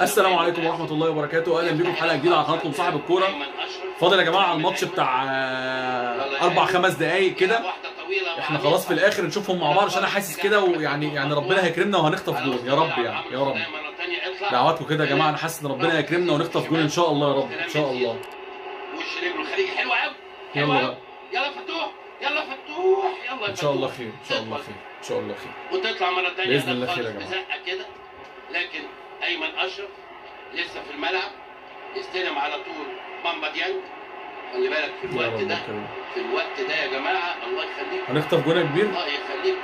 السلام عليكم ورحمه الله وبركاته اهلا بكم في حلقه جديده على قناتكم صاحب الكوره فاضل يا جماعه على الماتش بتاع آه، اربع خمس دقايق كده احنا خلاص في الاخر نشوفهم مع بعض عشان انا حاسس كده ويعني يعني ربنا هيكرمنا وهنخطف جول يا رب يعني يا رب دعواتكم كده يا جماعه انا حاسس ان ربنا هيكرمنا ونخطف جول ان شاء الله يا رب ان شاء الله وش رجله الخليجي حلوه قوي يلا بقى. يلا فتوح يلا فتوح يلا ان شاء الله خير ان شاء الله خير ان شاء الله خير وتطلع مره ثانيه بإذن الله خير يا جماعة. بزقه كده لكن ايمن اشرف لسه في الملعب يستلم على طول مامبا ديانج خلي بالك في يا الوقت رب ده يكرمك. في الوقت ده يا جماعه الله يخليك هنخطف جول يا كبير الله يخليك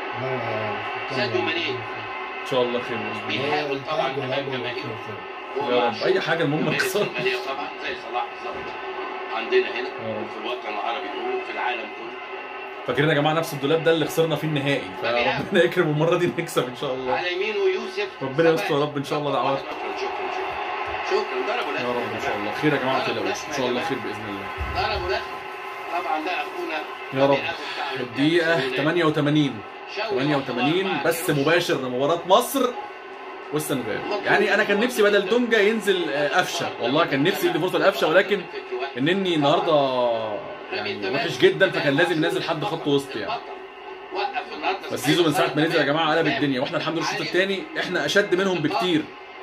ساديو ماني ان شاء الله خير بإذن الله. بيحاول طبعا كمان جماهيره يا رب اي حاجه المهم نكسر الإسبانية طبعا زي صلاح بالظبط عندنا هنا يا رب. في الوطن العربي كله في العالم كله فاكرين يا جماعه نفس الدولاب ده اللي خسرنا فيه النهائي فربنا يكرم المره دي نكسب ان شاء الله على يمينه يوسف ربنا يستر يا رب إن شاء الله دعواتكم. شكرا شكرا شكرا شكرا ضربوا يا رب ان شاء الله خير يا جماعه ما تقلقوش ان شاء الله خير باذن الله ضربوا لك طبعا ده اخونا يا رب بيقابل الدقيقه 88 شوقي 88 وحوار بس مع مباشر لمباراه مصر والسنغال يعني انا كان نفسي بدل دونجا ينزل آه، قفشه والله كان نفسي يدي فرصه لقفشه ولكن انني النهارده يعني وحش جدا فكان لازم ينزل حد خط وسط يعني وقف النهارده بس زيزو من ساعه ما نزل يا جماعه قلب الدنيا واحنا الحمد لله الشوط الثاني احنا اشد منهم بكتير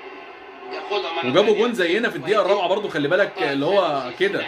وجابوا جون زينا في الدقيقه الرابعه برضو خلي بالك اللي هو كده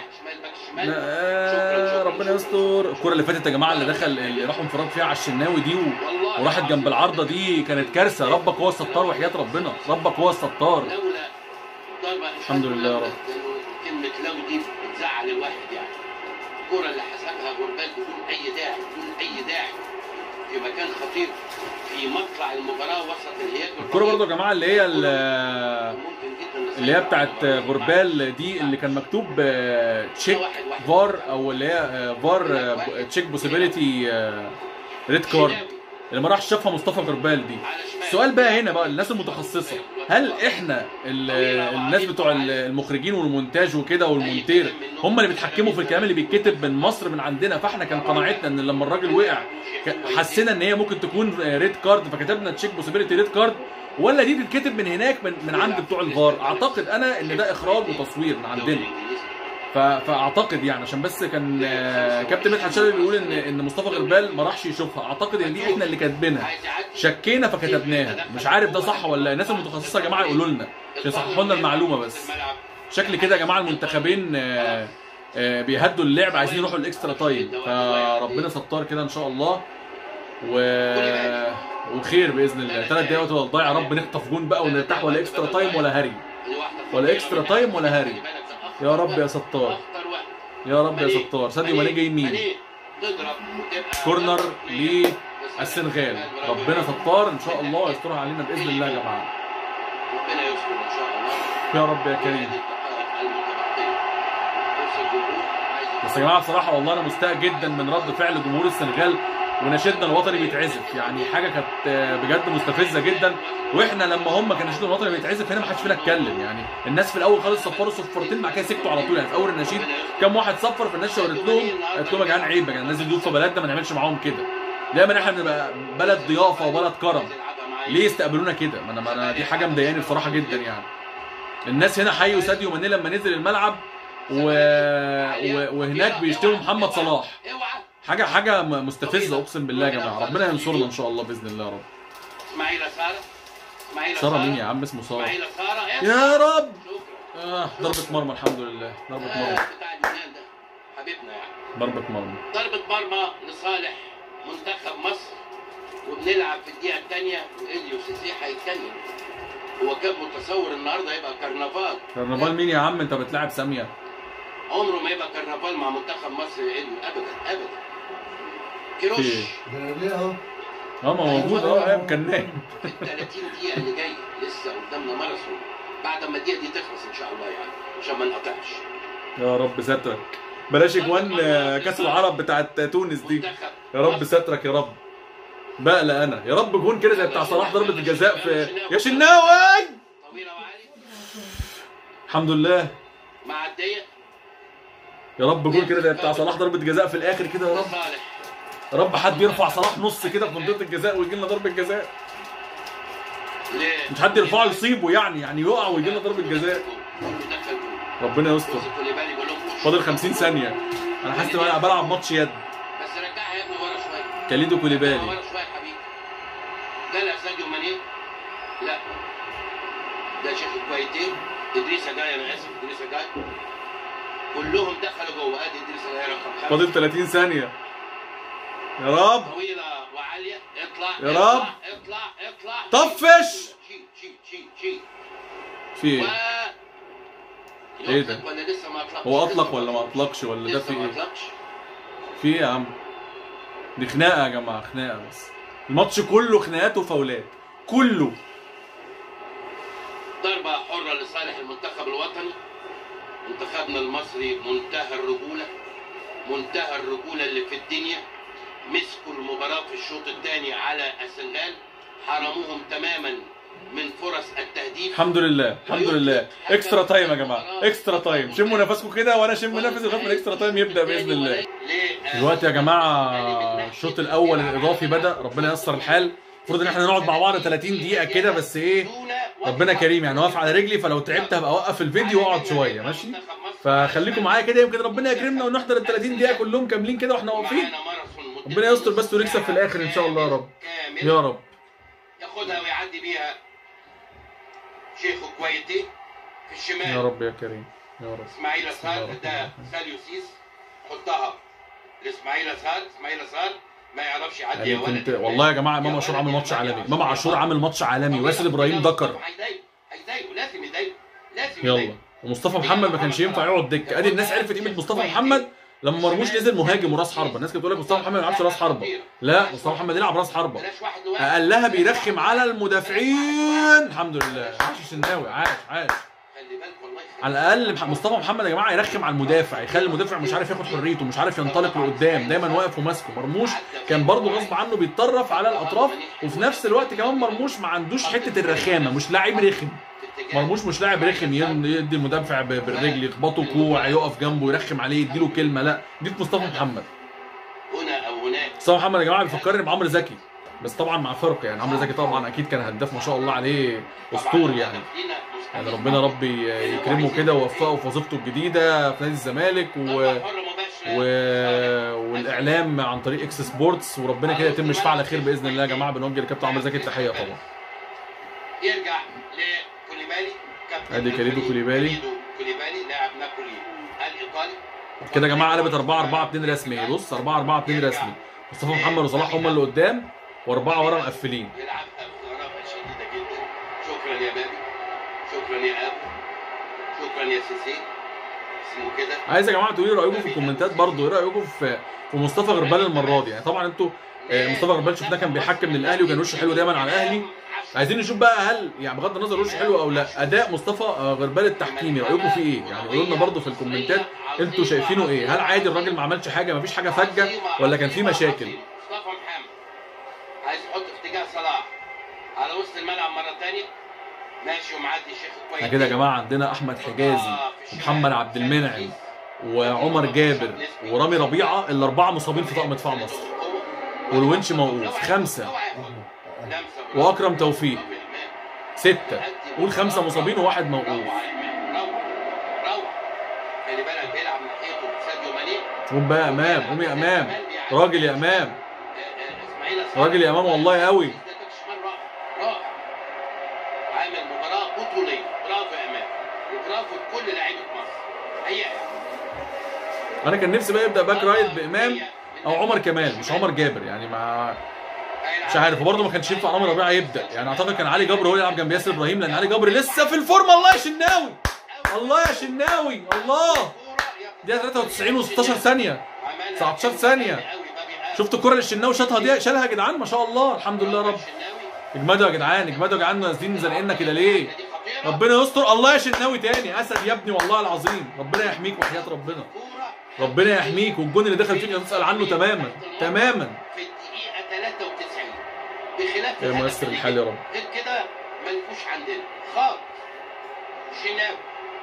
آه، ربنا يستر الكره اللي فاتت يا جماعه اللي دخل اللي راحوا انفراد فيها على الشناوي دي و... وراحت جنب العارضه دي كانت كارثه ربك هو الستار وحياه ربنا ربك هو الستار لولا ضربة الحمد لله يا رب. كلمة لو دي بتزعل الواحد يعني الكرة اللي حسبها غربال بدون أي داعي بدون أي داعي في مكان خطير في مطلع المباراة وسط الهياج الكره برضو يا جماعه اللي هي ال- اللي هي بتاعت غربال دي اللي كان مكتوب آه، تشيك فار او اللي هي آه، فار آه، تشيك بوسيبيليتي ريد كارد اللي ما راحش شافها مصطفى غربال دي السؤال بقى هنا بقى الناس المتخصصه هل احنا ال- الناس بتوع ال- المخرجين والمونتاج وكده والمونتير هم اللي بيتحكموا في الكلام اللي بيتكتب من مصر من عندنا فاحنا كان قناعتنا ان لما الراجل وقع ك- حسينا ان هي ممكن تكون ريد كارد فكتبنا تشيك بوسيبيليتي ريد كارد ولا دي بتتكتب من هناك من, من عند بتوع الفار اعتقد انا ان ده اخراج وتصوير من عندنا ف- فاعتقد يعني عشان بس كان آه، كابتن مدحت شلبي بيقول ان ان مصطفى غربال ما راحش يشوفها اعتقد ان دي احنا اللي كاتبينها شكينا فكتبناها مش عارف ده صح ولا لا. الناس المتخصصه يا جماعه يقولوا لنا يصححوا لنا المعلومه بس شكل كده يا جماعه المنتخبين آه، آه، بيهدوا اللعب عايزين يروحوا الاكسترا تايم فربنا ستار كده ان شاء الله و... وخير باذن الله ثلاث دقايق وقت ضايع يا رب نخطف جون بقى ونرتاح ولا اكسترا تايم ولا هري ولا اكسترا تايم ولا هاري. يا رب يا ستار يا رب يا ستار ساديو ماني جاي يمين كورنر للسنغال ربنا ستار ان شاء الله يسترها علينا باذن الله يا جماعه ربنا يستر ان شاء الله يا رب يا كريم بس يا جماعه بصراحه والله انا مستاء جدا من رد فعل جمهور السنغال ونشيدنا الوطني بيتعزف يعني حاجه كانت آه، بجد مستفزه جدا واحنا لما هم كان نشيدنا الوطني بيتعزف هنا ما حدش فينا اتكلم يعني الناس في الاول خالص صفروا صفارتين بعد كده سكتوا على طول يعني في اول النشيد كام واحد صفر فالناس شاورت لهم قالت لهم يا جدعان عيب يا جدعان الناس دي ضيوف في بلدنا ما نعملش معاهم كده دايما احنا بنبقى بلد ضيافه وبلد كرم ليه يستقبلونا كده ما انا ما انا دي حاجه مضايقاني بصراحه جدا يعني الناس هنا حيوا ساديو ماني لما نزل الملعب و... و... وهناك بيشتموا محمد صلاح اوعى حاجه حاجه م- مستفزه اقسم بالله يا جماعه ربنا ينصرنا ان شاء الله باذن الله يا رب اسماعيل ساره اسماعيل ساره مين يا عم اسمه ساره اسماعيل ساره يا رب شكرا آه ضربه مرمى الحمد لله ضربه آه، مرمى بتاع اليونان ده حبيبنا يعني ضربه مرمى ضربة مرمى لصالح منتخب مصر وبنلعب في الدقيقة الثانية وإليو سيسي هيتكلم هو كان متصور النهارده هيبقى كرنفال كرنفال مين يا عم انت بتلاعب ساميه عمره ما يبقى كرنفال مع منتخب مصر يا إليو أبدا أبدا كيروش في ليه اهو اه ما هو موجود اه ايوه كان نايم في ال 30 دقيقة اللي جاية لسه قدامنا ماراثون بعد ما الدقيقة دي تخلص إن شاء الله يعني عشان ما نقطعش يا رب سترك بلاش اجوان آه، كاس العرب بتاعت تونس دي منتخب يا رب سترك يا رب بقلق انا يا رب جون كده زي بتاع صلاح ضربه الجزاء في يا شناوي طويلة وعالي الحمد لله معدية يا رب جون كده زي بتاع صلاح ضربه جزاء في الاخر كده يا رب صالح يا رب حد يرفع صلاح نص كده في منطقه الجزاء ويجي لنا ضربه جزاء ل- مش حد يرفعه يصيبه يعني يعني يقع ويجي لنا ضربه جزاء كله دخل جول ربنا يستر بص كوليبالي بيقول لهم خشوا. فاضل 50 ثانيه انا حاسس ان انا بلعب ماتش يد بس رجعها يا ابني ورا شويه كاليدو رجعها كوليبالي ورا شويه يا حبيبي ده لا ساديو ماني لا ده شيخ الكويتين ادريسا جاي انا اسف ادريسا جاي كلهم دخلوا جوه ادي ادريسا جاي رقم خمسه فاضل 30 ثانيه يا رب طويله وعاليه اطلع يا اطلع، رب. اطلع اطلع طفش شيل شيل شيل شيل في و ايه إيه ده؟ يطلق ولا لسه ما اطلقش هو لسه اطلق ولا ما اطلقش ولا ده لسه في ما ايه اطلقش في ايه يا عم دي خناقه يا جماعه خناقه بس الماتش كله خناقات وفاولات كله ضربة حرة لصالح المنتخب الوطني منتخبنا المصري منتهى الرجولة منتهى الرجولة اللي في الدنيا مسكوا المباراة في الشوط الثاني على السنغال حرموهم تماما من فرص التهديف الحمد لله الحمد لله اكسترا تايم يا جماعه اكسترا تايم شموا نفسكم كده وانا اشم نفسي لغايه ما الاكسترا تايم يبدا باذن الله دلوقتي يا جماعه الشوط الاول الاضافي بدا ربنا ييسر الحال المفروض ان احنا نقعد مع بعض 30 دقيقه كده بس ايه ربنا كريم يعني واقف على رجلي فلو تعبت هبقى اوقف الفيديو واقعد شويه ماشي فخليكم معايا كده يمكن ربنا يكرمنا ونحضر ال 30 دقيقه كلهم كاملين كده واحنا واقفين ربنا يستر بس ونكسب في الاخر ان شاء الله يا رب يا رب ياخدها ويعدي بيها شيخ كويتي في الشمال يا رب يا كريم يا رب اسماعيل بسم الله اسهال الرحمن ده الرحيم. ساليو سيس حطها لاسماعيل اسهال اسماعيل اسهال ما يعرفش يعدي يعني يا ولد كنت والله يا جماعه امام عاشور عامل ماتش عالمي امام عاشور عامل ماتش عالمي واسر ابراهيم دكر هيضايقه هيضايقه لازم يضايقه لازم يلا يضايقه ومصطفى محمد ما كانش ينفع يقعد دكه ادي الناس عرفت قيمه مصطفى محمد لما مرموش نزل مهاجم وراس حربه الناس كانت بتقول لك مصطفى محمد ما يلعبش راس حربه لا مصطفى محمد يلعب راس حربه بلاش واحد لواحد اقلها بيرخم على المدافعين الحمد لله عاش الشناوي عاش عاش خلي بالك والله على الاقل مح- مصطفى محمد يا جماعه يرخم على المدافع يخلي المدافع مش عارف ياخد حريته مش عارف ينطلق لقدام دايما واقف وماسكه مرموش كان برضه غصب عنه بيتطرف على الاطراف وفي نفس الوقت كمان مرموش ما عندوش حته الرخامه مش لاعب رخم في اتجاه مرموش مش لاعب رخم ين- يدي المدافع ب- بالرجل يخبطه كوع يقف جنبه يرخم عليه يديله كلمه لا دي مصطفى محمد هنا او هناك مصطفى محمد يا جماعه بيفكرني بعمرو زكي بس طبعا مع فرق يعني عمرو زكي طبعا اكيد كان هداف ما شاء الله عليه اسطوري يعني يعني ربنا ربي يكرمه كده ويوفقه في وظيفته الجديده في نادي الزمالك و... و... والاعلام عن طريق اكس سبورتس وربنا كده يتم شفاعه على خير باذن الله يا جماعه بنوجه لكابتن عمرو زكي التحيه طبعا يرجع لكوليبالي كابتن ادي كاليدو نابولي. كوليبالي. كاليدو كوليبالي لاعب نابولي الايطالي كده يا جماعه قلبت 4 4 2 رسمي بص 4 4 2 رسمي مصطفى محمد وصلاح هم اللي قدام واربعه ورا مقفلين يلعبها بغرابه شديده جدا شكرا يا بابي شكرا يا ابو شكرا يا سيسي اسمه كده عايز يا جماعه تقولوا لي رايكم في الكومنتات برضو ايه رايكم في في مصطفى غربال المره دي يعني طبعا انتوا آه، مصطفى غربال شفناه كان بيحكم للاهلي وكان وشه حلو دايما على الاهلي عايزين نشوف بقى هل يعني بغض النظر وشه حلو او لا اداء مصطفى آه، غربال التحكيمي رايكم فيه ايه يعني قولوا لنا برضو في الكومنتات انتوا شايفينه ايه هل عادي الراجل ما عملش حاجه ما فيش حاجه فجه ولا كان في مشاكل مصطفى محمد عايز يحط في اتجاه صلاح على وسط الملعب مره ثانيه ماشي ومعدي الشيخ كويس احنا كده يا جماعه عندنا احمد حجازي ومحمد عبد المنعم وعمر جابر ورامي ربيعه الاربعه مصابين في طاقم دفاع مصر والونش موقوف خمسه واكرم توفيق سته قول خمسه مصابين وواحد موقوف روح روح خلي بالك بيلعب ناحيته ساديو ماني قوم بقى يا امام قوم يا امام راجل يا امام اسماعيل أسامة. راجل يا امام والله قوي اداك شمال رائع رائع عامل مباراه بطوليه برافو يا امام وبرافو لكل لعيبه مصر هي انا كان نفسي بقى يبدا باك رايت بامام او عمر كمال مش عمر جابر يعني ما مش عارف وبرضه ما كانش ينفع رامي ربيعه يبدا يعني اعتقد كان علي جبر هو اللي يلعب جنب ياسر ابراهيم لان علي جبر لسه في الفورمه الله يا شناوي الله يا شناوي الله دقيقه 93 و16 ثانيه 19 ثانية. شفتوا الكره اللي الشناوي شاطها دي شالها يا جدعان ما شاء الله الحمد لله يا رب اجمدوا يا جدعان اجمدوا يا جدعان نازلين زنقلنا كده ليه ربنا يستر الله يا شناوي تاني اسد يا ابني والله العظيم ربنا يحميك وحياه ربنا ربنا يحميك والجون اللي دخل فيك هتسال عنه تماما تماما في الدقيقه 93 بخلاف يا الهدف مؤثر اللي الحال يا جه. رب. غير كده ملفوش عندنا خالص شناوي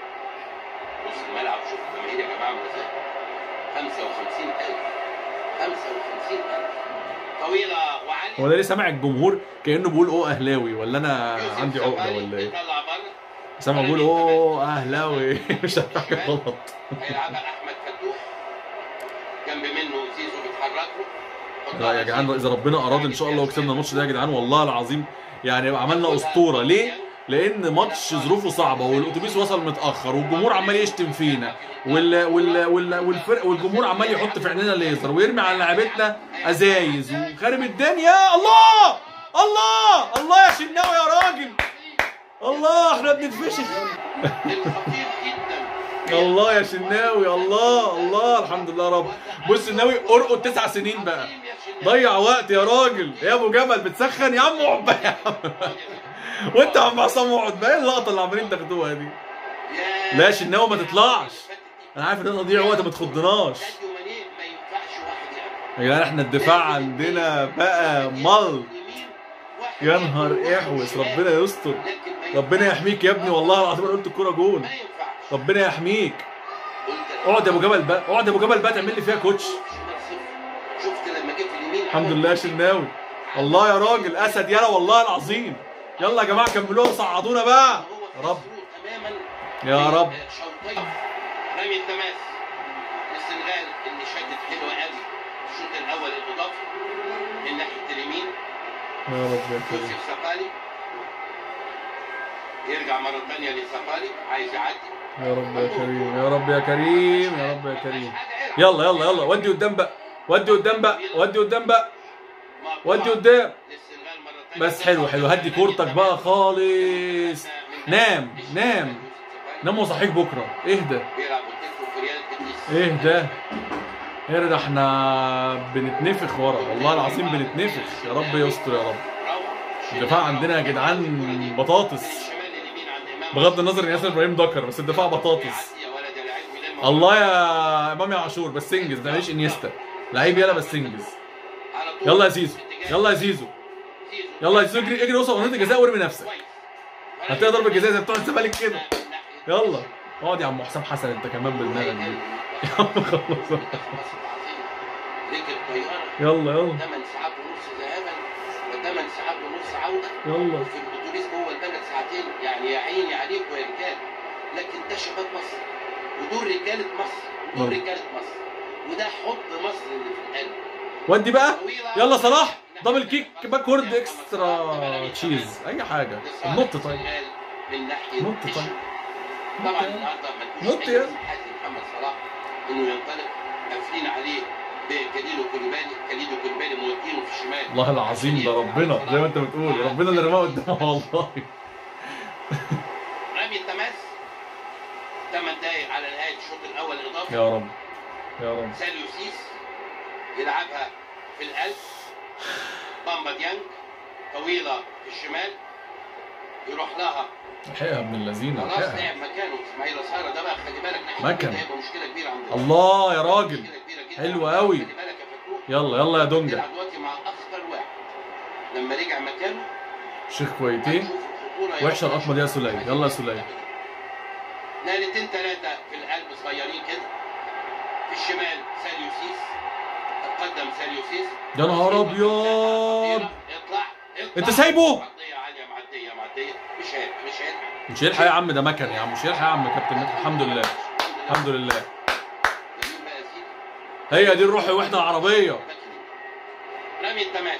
نص الملعب شوف الجماهير يا جماعه عامله ازاي 55000 55000 طويله وعاليه هو ده ليه سامع الجمهور كانه بيقول اوه اهلاوي ولا انا يوسف عندي عقده سفاري ولا ايه بيطلع بره سامع بيقول اوه اهلاوي مش عارف حاجه غلط هيلعبها احمد فتوح جنب منه زيزو بيتحرك له لا يا جدعان اذا ربنا اراد ان شاء الله وكسبنا الماتش ده يا جدعان والله العظيم يعني عملنا اسطوره ليه؟ لان ماتش ظروفه صعبه والاتوبيس وصل متاخر والجمهور عمال يشتم فينا وال وال وال والفرق والجمهور عمال يحط في عينينا ليزر ويرمي على لعيبتنا ازايز وخارب الدنيا الله الله الله يا شناوي يا راجل الله احنا بنتفشخ الخطير جدا الله يا شناوي الله الله الحمد لله يا رب بص شناوي ارقد تسع سنين بقى ضيع وقت يا راجل يا ابو جبل بتسخن يا عم اقعد بقى يا عم وانت يا عم عصام اقعد بقى ايه اللقطه اللي عمالين تاخدوها دي لا يا شناوي ما تطلعش انا عارف ان ده تضييع وقت ما تخضناش ساديو ماني ما ينفعش واحد يعمل يا جدعان احنا الدفاع عندنا بقى مل يا نهار احوس ربنا يستر ربنا يحميك يا ابني والله العظيم انا قلت الكوره جون ما ينفعش ربنا يحميك قلت اقعد يا ابو جبل بقى اقعد يا ابو جبل بقى تعمل لي فيها كوتش شفت لما جيت اليمين الحمد لله يا شناوي الله يا راجل اسد يلا والله العظيم يلا يا جماعه كملوها صعدونا بقى يا رب تماما يا رب شوطين رمي التماس السنغال اللي شدت حلوه قوي الشوط الاول الاضافي من ناحيه اليمين يا رب يا كريم يوسف سفاري يرجع مره ثانيه لسفاري عايز يعدي يا رب يا كريم يا رب يا كريم يا رب يا كريم يلا يلا يلا ودي قدام بقى ودي قدام بقى ودي قدام بقى ودي قدام للسنغال مرة تانية. بس حلو حلو هدي كورتك بقى خالص نام نام نام وصحيك بكره اهدى بيلعب وتكفو في ريال بيتيس اهدى اهدى ده احنا بنتنفخ ورا والله العظيم بنتنفخ يا رب يستر يا رب روعة. الدفاع عندنا يا جدعان بطاطس الشمال اليمين عند إمام بغض النظر ان ياسر ابراهيم دكر بس الدفاع بطاطس يعدي يا ولد يا لعيب ويلم الله يا امام يا عاشور بس انجز ده ماليش انيستا لعيب يلا بس انجز على طول. يلا يا زيزو يلا يا زيزو زيزو. يلا يا زيزو اجري اجري وصل منطقه الجزاء وارمي نفسك كويس. هتلاقي ضربه جزاء زي بتوع الزمالك كده من ناحية يلا اقعد يا عم حسام حسن انت كمان بدماغك دي يا عم خلص ركب طيارة يلا يلا 8 ساعات ونص ذهابا و8 ساعات ونص عودة يلا وفي الأتوبيس جوه البلد ساعتين يعني يا عيني عليكم يا رجال لكن ده شباب مصر ودول رجالة مصر ودول نعم. رجالة مصر وده حب مصر اللي في القلب ودي بقى طويلة. يلا صلاح دبل كيك باكورد اكسترا تشيز اي حاجه لصالح النط طيب السنغال من ناحية نط طيب. الشمال. طبعا النهارده ما نط يا. حد محمد صلاح انه ينطلق قافلين عليه بكاليدو كوليبالي كاليدو كوليبالي مودينه في الشمال والله العظيم ده ربنا زي ما انت بتقول ربنا اللي رماه قدامه والله رمي التماس 8 دقايق على نهايه الشوط الاول الاضافي يا رب يا رب ساليو سيس يلعبها في القلب بامبا ديانج طويله في الشمال يروح لها الحقيقه ابن اللذينه خلاص الحقيقه لعب مكانه اسماعيل اساره ده بقى خلي بالك ناحيه مكن. اليمين هيبقى مشكله كبيره عندنا الله يا راجل مشكله كبيره جدا حلو عندنا. قوي. خلي بالك يا فتوح يلا يلا يا دونجا بيلعب دلوقتي مع اخطر واحد لما رجع مكانه شيخ كويتين هنشوف الخطوره يا وحشه رب. الاطمر يا سليم يلا يا سليم نقلتين ثلاثة في القلب صغيرين كده في الشمال ساليو سيس تقدم ساليو سيس يا نهار ابيض اطلع اطلع انت سايبه؟ معدية عالية معدية معدية مش هيلحق مش هيلحق مش هيلحق يا عم ده مكن يا عم مش هيلحق يا عم كابتن مدحت الحمد لله الحمد لله جميل بقى يا سيدي هي دي الروح الوحده العربيه رمي التماس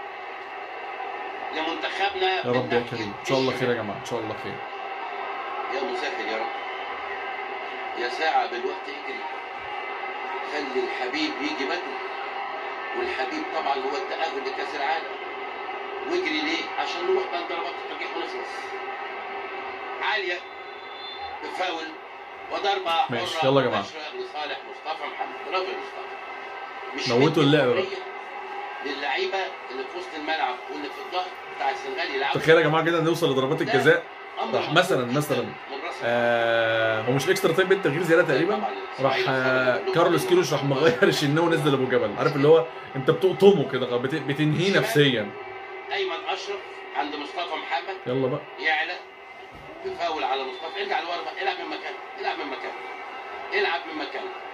لمنتخبنا يا رب يا كريم ان شاء الله خير يا جماعه ان شاء الله خير يا مسهل يا رب يا ساعة بالوقت اجري خلي الحبيب يجي بدري والحبيب طبعا هو التأهل لكأس العالم واجري ليه؟ عشان نروح بقى ضربات الترجيح ونخلص عالية بفاول وضربة ماشي، حرة يلا يا جماعة. مباشرة لصالح مصطفى محمد برافو يا مصطفى مش موتوا مدي اللعبة بقى. حرية للعيبة اللي في وسط الملعب واللي في الظهر بتاع السنغال يلعبوا تخيل يا جماعه كده نوصل لضربات الجزاء أمر راح مثلا مثلا من رأس آه هو مش اكسترا تايم بالتغيير زياده تقريبا راح آه كارلوس كيروش راح مغير الشناوي ونزل ابو جبل عارف اللي هو انت بتقطمه كده بت- بتنهيه نفسيا ايمن اشرف عند مصطفى محمد يلا بقى يعلى بفاول على مصطفى ارجع لورا بقى العب من مكانك العب من مكانك العب من مكانك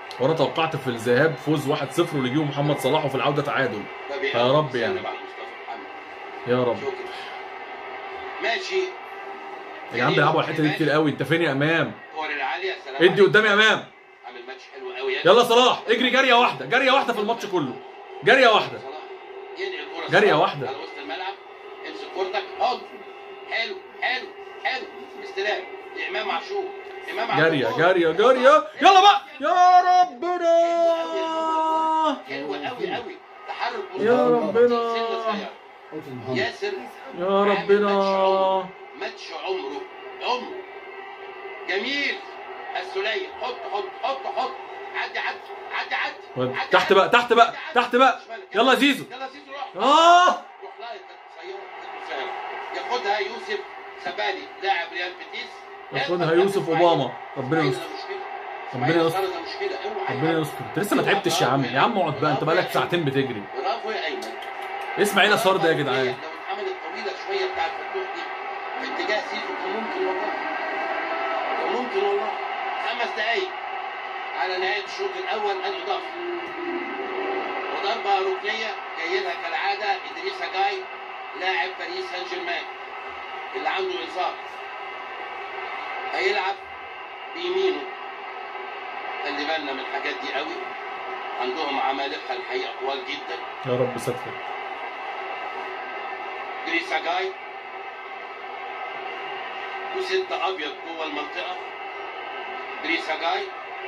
وانا توقعت في الذهاب فوز 1-0 ولجيو محمد صلاح وفي العوده تعادل فبي يا أبو رب يعني. سلم على مصطفى محمد يا رب شكرا ماشي يا جدعان بيلعبوا على الحته دي كتير قوي انت فين يا امام الكور العاليه سلام ادي قدامي يا امام عامل ماتش حلو قوي يلا صلاح اجري جاريه واحده جاريه واحده في الماتش كله جاريه واحده صلاح ينقل الكرة جارية صلاح واحدة. على وسط الملعب امسك كورتك حط حلو حلو حلو استلام لامام عاشور امام عاشور جاريه جاريه جاريه يلا بقى يا ربنا حلو قوي قوي تحرك يا مستوى. ربنا. سنة صغيرة. قلت محمد ياسر يا ربنا ماتش عمره عمره جميل السولية حط حط حط حط عدي عدي عدي عدي عدي تحت بقى تحت بقى تحت بقى يلا يا زيزو يلا زيزو روح اه روح لا سيارة سيارة ياخدها يوسف سبالي لاعب ريال بيتيس ياخدها يوسف اوباما ربنا يستر ربنا ربنا يستر. يستر مشكلة اوعى ربنا يستر انت لسه ما تعبتش يا عم يا عم اقعد بقى انت بقالك ساعتين بتجري برافو يا ايمن اسماعيل صار ده يا جدعان لو اتعملت طويله شويه بتاعت فتوح دي في اتجاه سيسو كان ممكن والله كان ممكن والله خمس دقايق على نهايه الشوط الاول الاضافه وضربه ركنيه جاي لها كالعاده ادريسا جاي لاعب باريس سان جيرمان اللي عنده انصاف هيلعب بيمينه خلي بالنا من الحاجات دي قوي عندهم عمالقه الحقيقه طوال جدا يا رب ستر جريسا جاي وستة أبيض جوه المنطقة جريسا جاي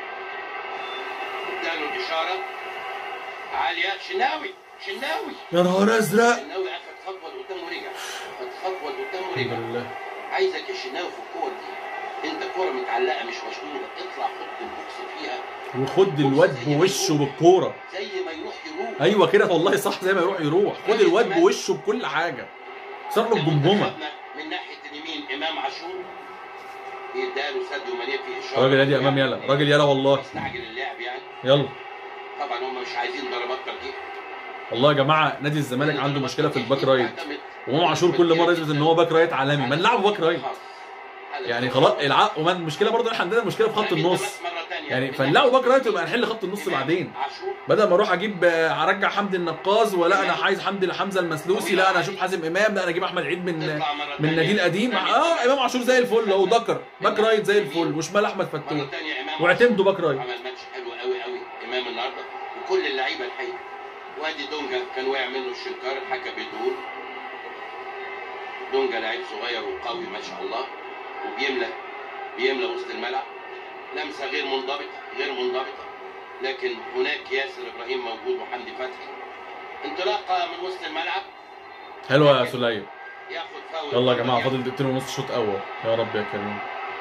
اداله الإشارة عالية شناوي شناوي يا نهار ازرق شناوي أخد خطوة لقدام ورجع أخد خطوة لقدام الحمد ورجع لله عايزك يا شناوي في الكور دي أنت كورة متعلقة مش مشدودة اطلع حط البوكس فيها وخد الواد بوشه بالكوره زي ما يروح يروح ايوه كده والله صح زي ما يروح يروح خد الواد بوشه بكل حاجه صار له الجمجمه منتخبنا من ناحية اليمين إمام عاشور يداله ساديو ماني في إشارة راجل يا امام يلا راجل يلا والله استعجل اللعب يعني يلا طبعا هم مش عايزين ضربات ترجيح والله يا جماعه نادي الزمالك عنده مشكله في الباك رايت وامام عاشور كل مره يثبت ان هو باك رايت عالمي ما نلعبه باك رايت يعني خلاص العب وما المشكله برضه احنا عندنا مشكله في خط النص يعني فنلعبه باك رايت ويبقى نحل خط النص بعدين عاشور بدل ما اروح اجيب آه، ارجع حمدي النقاز ولا انا عايز حمدي حمزه المسلوسي لا انا اشوف حازم امام لا انا اجيب احمد عيد من تطلع مرة من تانية. نجيل قديم اه امام عاشور زي الفل اهو ذكر باك رايت زي الفل وشمال احمد مرة فتوح تانية إمام واعتمدوا باك رايت عمل ماتش حلو قوي قوي إمام النهارده وكل اللعيبة الحقيقة وادي دونجا كان واقع منه الشنكار الحكم بيدور دونجا لعيب صغير وقوي ما شاء الله وبيملى بيملى وسط الملعب لمسه غير منضبطه غير منضبطه لكن هناك ياسر ابراهيم موجود وحمدي فتحي انطلاقه من وسط الملعب حلوه يا سليم ياخد فاول يلا يا جماعه فاضل دقيقتين ونص شوط اول يا رب يا كريم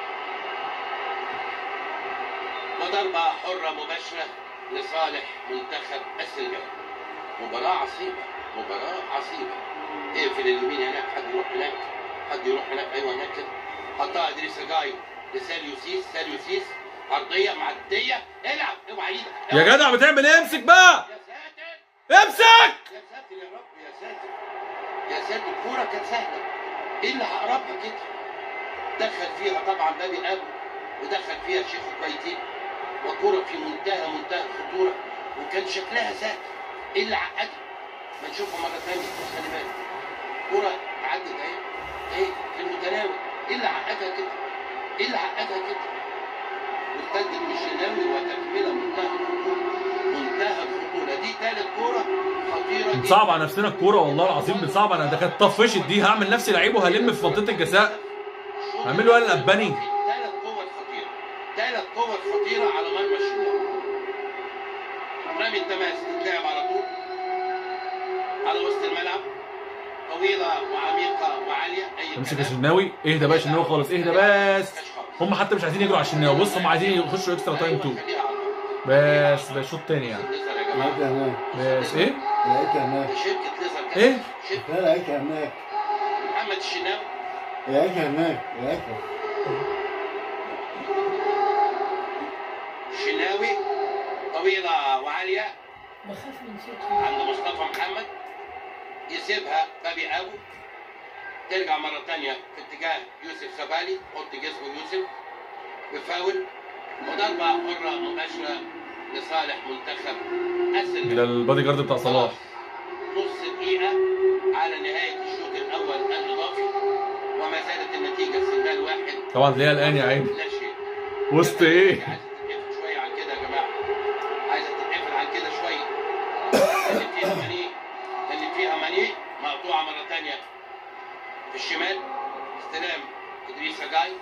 وضربه حره مباشره لصالح منتخب السنغال مباراه عصيبه مباراه عصيبه اقفل اليمين هناك حد يروح هناك حد يروح هناك ايوه هناك كده حطها ادريس جاي لساليو سيس ساليو سيس عرضيه معديه العب اوعى ايدك يا جدع بتعمل ايه امسك بقى يا ساتر امسك يا ساتر يا رب يا ساتر يا ساتر الكوره كانت سهله ايه اللي هقربها كده دخل فيها طبعا بابي ابو ودخل فيها شيخ كويتين وكرة في منتهى منتهى الخطورة وكان شكلها سهل ايه اللي عقدها ما نشوفها مرة ثانية خلي بالك كرة عدت اهي اهي في المتناول ايه اللي عقدها كده ايه اللي عقدها كده وارتدت من الشناوي وتكملة منتهى الخطورة منتهى الخطورة دي ثالث كرة خطيرة بنصعب على نفسنا الكوره والله العظيم بنصعب على ده كانت طفشت دي هعمل نفسي لعيب وهلم في منطقه الجزاء هعمل له قال الأباني. ثلاث قوة خطيرة ثلاث قوة خطيرة على مرمى الشناوي رامي التماس تتلعب على طول على وسط الملعب طويلة وعميقة وعالية أي امسك يا كلام. شناوي اهدى بقى يا شناوي خالص اهدى بس مفيهاش خالص. هم حتى مش عايزين يجروا على الشناوي بص هم عايزين يخشوا اكسترا تايم 2 خليها على طول. بس ده شوط تاني يعني ليزر يا لقيتها جماعة هناك بس ايه لقيتها هناك شركة ليزر كده. إيه؟ شركة لقيتها هناك محمد الشناوي لقيتها هناك لقيتها الشناوي طويلة وعالية بخاف من صوتي عند مصطفى محمد يسيبها بابي ابو ترجع مرة تانية في اتجاه يوسف سبالي حط جسمه يوسف بفاول وضربة حرة مباشرة لصالح منتخب السنغال الى البادي جارد بتاع صلاح نص دقيقة على نهاية الشوط الأول الإضافي وما زالت النتيجة السنغال واحد طبعا تلاقيها الان يا عيني لا شيء وسط ايه عايزة تتقفل شوية عن كده يا جماعة عايزة تتقفل عن كده شوية اللي فيها ماني اللي فيها ماني مقطوعة مرة تانية في الشمال استلام إدريس جاي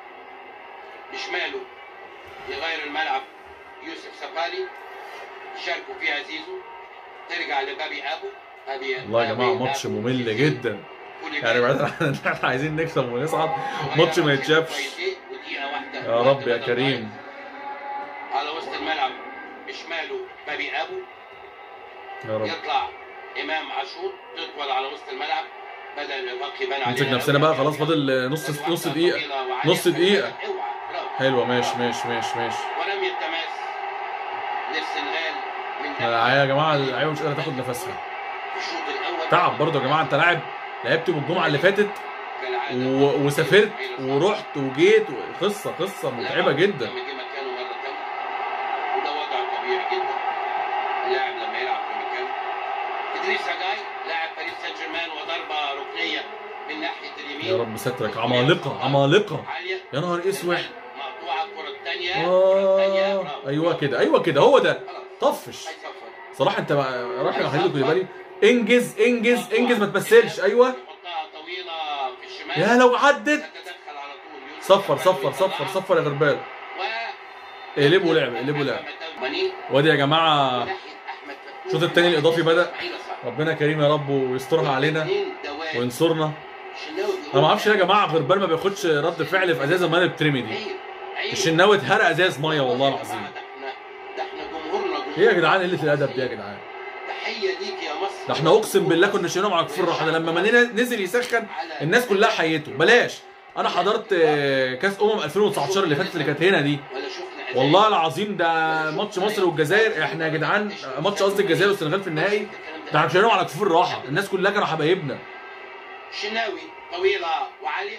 بشماله يغير الملعب يوسف سفالي شاركوا فيها زيزو ترجع لبابي أبو أبي والله يا جماعه أبي ماتش أبو ممل زيزو. جدا كوليبالي. يعني بعيدا عن ان احنا عايزين نكسب ونصعد ماتش ما يتشافش ودقيقة واحدة يا رب يا كريم على وسط الملعب بشماله بابي ابو يا رب يطلع امام عاشور تطول على وسط الملعب بدا الارهاق يبان علينا نمسك نفسنا بقى خلاص فاضل نص نص دقيقه نص دقيقة. حلوه ماشي ماشي ماشي ماشي ورمي التماس للسنغال من يا جماعه اللعيبه مش قادره تاخد نفسها في الشوط الاول تعب برضه يا جماعه انت لاعب لعبت من الجمعه اللي فاتت كالعادة و... وسافرت ورحت وجيت قصه قصه متعبه جدا لما جه مكانه مره ثانيه وده وضع طبيعي جدا اللاعب لما يلعب في مكانه ادريس جاي لاعب باريس سان جيرمان وضربه ركنيه من ناحيه اليمين يا رب سترك عمالقه عمالقه عاليه يا نهار اسود مقطوعه الكره الثانيه الكره الثانيه آه. برافو. ايوه كده ايوه كده هو ده خلاص طفش هيصفر صلاح انت بقى- راح يا حبيبي كوليبالي انجز انجز انجز ما تمثلش ايوه يحطها طويله في الشمال يا لو عدت تتدخل على طول يوسف صفر سفاري صفر صفر ويطلعها. صفر يا غربال و اقلبوا لعب اقلبوا لعب ماني وادي يا جماعه ناحيه احمد فتوح الشوط التاني الإضافي بدأ. إسماعيل صح. ربنا كريم يا رب ويسترها علينا اتنين دوائر. وينصرنا الشناوي انا ما اعرفش ليه يا جماعه غربال ما بياخدش رد فعل في ازازه الميه اللي بترمي دي عيب عيب الشناوي اتهرق ازاز ميه والله يا العظيم جماعة، ده احنا ده احنا جمهورنا جمهور ايه يا جدعان قله الادب دي يا جدعان تحيه ليك يا مصر ده احنا اقسم بالله كنا شايلينهم على كفر الراحه ده لما منينا نزل يسخن الناس كلها حيته بلاش انا حضرت آه، كاس امم 2019 اللي فاتت اللي كانت هنا دي ولا شفنا أزايز. والله العظيم ده ماتش مصر والجزائر احنا يا جدعان ماتش قصدي الجزائر والسنغال في النهائي ده احنا شايلينهم على كفور الراحه الناس كلها كانوا حبايبنا الشناوي طويله وعاليه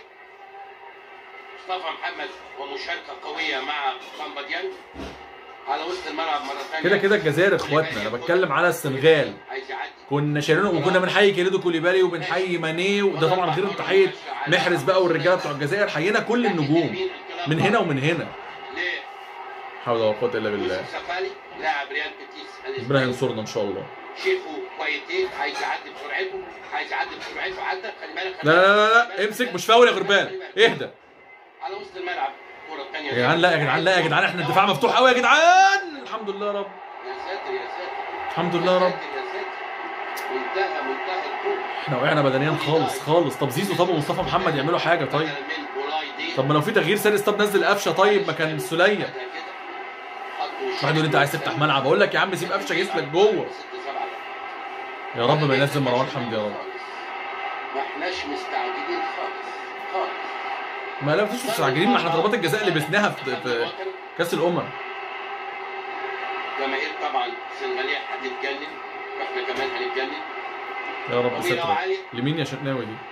مصطفى محمد ومشاركه قويه مع بامبا ديانج على وسط الملعب مره ثانيه كده كده الجزائر اخواتنا انا بتكلم على السنغال عايز يعدي كنا شايلينهم وكنا بنحيي كيليدو كوليبالي وبنحيي ماني وده طبعا غير تحيه محرز بقى والرجاله بتوع الجزائر حيينا كل النجوم من هنا ومن هنا ليه حول ولا قوه الا بالله يوسف سفالي لاعب ريال بيتيس ربنا الاسباني ينصرنا ان شاء الله شيخو كويتين عايز يعدي بسرعته عايز يعدي بسرعته عدى خلي بالك لا لا لا, لا. امسك مش فاول يا غربال اهدى على وسط الملعب الكره الثانيه يا جدعان لا يا جدعان لا يا جدعان احنا الدفاع مفتوح قوي يا جدعان الحمد لله يا رب يا ساتر يا ساتر الحمد لله يا رب ساتر يا ساتر منتهى منتهى الخوف احنا وقعنا بدنيا خالص خالص طب زيزو طب ومصطفى محمد يعملوا حاجه طيب بدل من بولاي دي طب ما لو في تغيير سادس طب نزل قفشه طيب مكان السوليه واحد يقول انت عايز تفتح ملعب اقول لك يا عم سيب قفشه يسلك جوه يا رب ما ينزل مروان حمدي يا رب ما احناش مستعجلين خالص خالص ما لا مفيش مستعجلين ما احنا ضربات الجزاء اللي بسناها في, في كاس الامم جماهير طبعا السنغاليه هتتجنن واحنا كمان هنتجنن يا رب طويلة سترك وعالية. لمين يا شناوي دي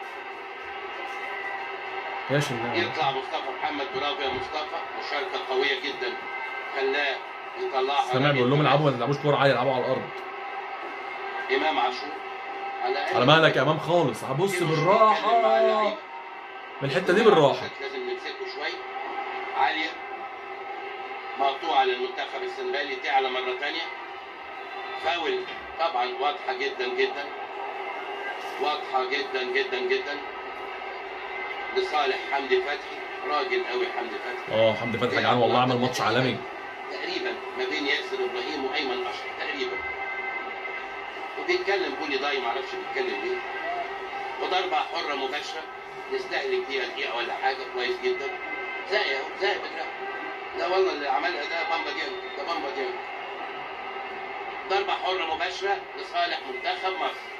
يا شناوي يطلع مصطفى محمد برافو يا مصطفى مشاركه قويه جدا خلاه يطلعها سامع بيقول لهم العبوا ما تلعبوش كوره عاليه العبوا على الارض امام عاشور على على مهلك يا امام خالص هبص بالراحه من الحته دي بالراحه لازم نمسكه شوي عاليه مقطوعه للمنتخب السنغالي تعلى مره ثانيه فاول طبعا واضحه جدا جدا واضحه جدا جدا جدا لصالح حمدي فتحي راجل قوي حمدي فتحي اه حمدي فتحي يا جدعان والله عمل ماتش عالمي تقريبا ما بين ياسر ابراهيم وايمن اشرف تقريبا وبيتكلم بولي ضاي معرفش بيتكلم ليه وضربه حره مباشره نستهلك فيها دقيقه ولا حاجه كويس جدا زي اهو زي بدري لا والله اللي عملها ده بامبا ديانج ده بامبا ديانج ضربه حره مباشره لصالح منتخب مصر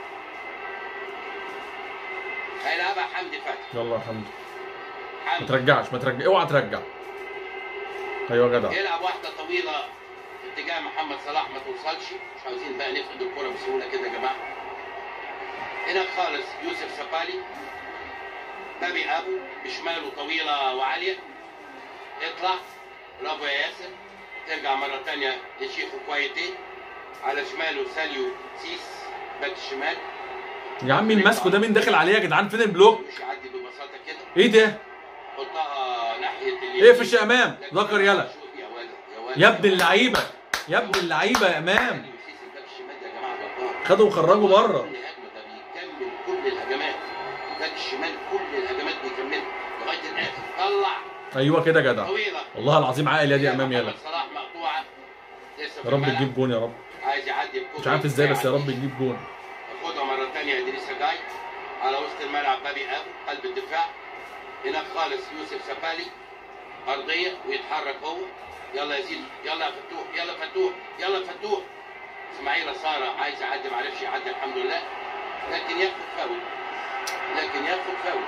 هيلعبها حمدي فتحي يلا يا حمدي ما حمدي ترجعش ما ترجع اوعى ترجع ايوه يا جدع يلعب واحده طويله في اتجاه محمد صلاح ما توصلش مش عاوزين بقى نفقد الكره بسهوله كده يا جماعه هناك خالص يوسف سفالي بابي ابو بشماله طويله وعاليه اطلع برافو يا ياسر ترجع مره ثانيه لشيخو كويتي على شماله ساليو سيس باك الشمال يا عم مين ماسكه ده مين داخل عليه يا جدعان فين البلوك مش يعدي ببساطه كده ايه ده حطها ناحيه اليمين ايه في الش امام لكن ذكر يلا يا ولد يا ولد يا ابن اللعيبه يا ابن اللعيبه يا امام ساليو سيس الباك الشمال ده يا جماعه جبار خدوا وخرجوا بره كل هجمه ده بيكمل كل الهجمات باك الشمال كل الهجمات بيكملها لغايه الاخر طلع ايوه كده يا جدع طويله والله العظيم عاقل يا دي يا امام يلا محمد صلاح مقطوعه لسه في يا رب الملعب. تجيب جون يا رب عايز يعدي الكوره مش عارف ازاي بس يا رب تجيب جون ياخدها مره ثانيه ادريس جاي على وسط الملعب بابي ابو قلب الدفاع هناك خالص يوسف سفالي ارضيه ويتحرك هو يلا يا زيد يلا يا فتوح يلا فتوح يلا فتوح اسماعيل ساره عايز يعدي ما عرفش يعدي الحمد لله لكن ياخد فاول لكن ياخد فاول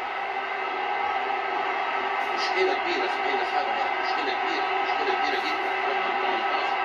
مشكله كبيره اسماعيل ساره ده مشكله كبيره مشكله كبيره جدا رقم 18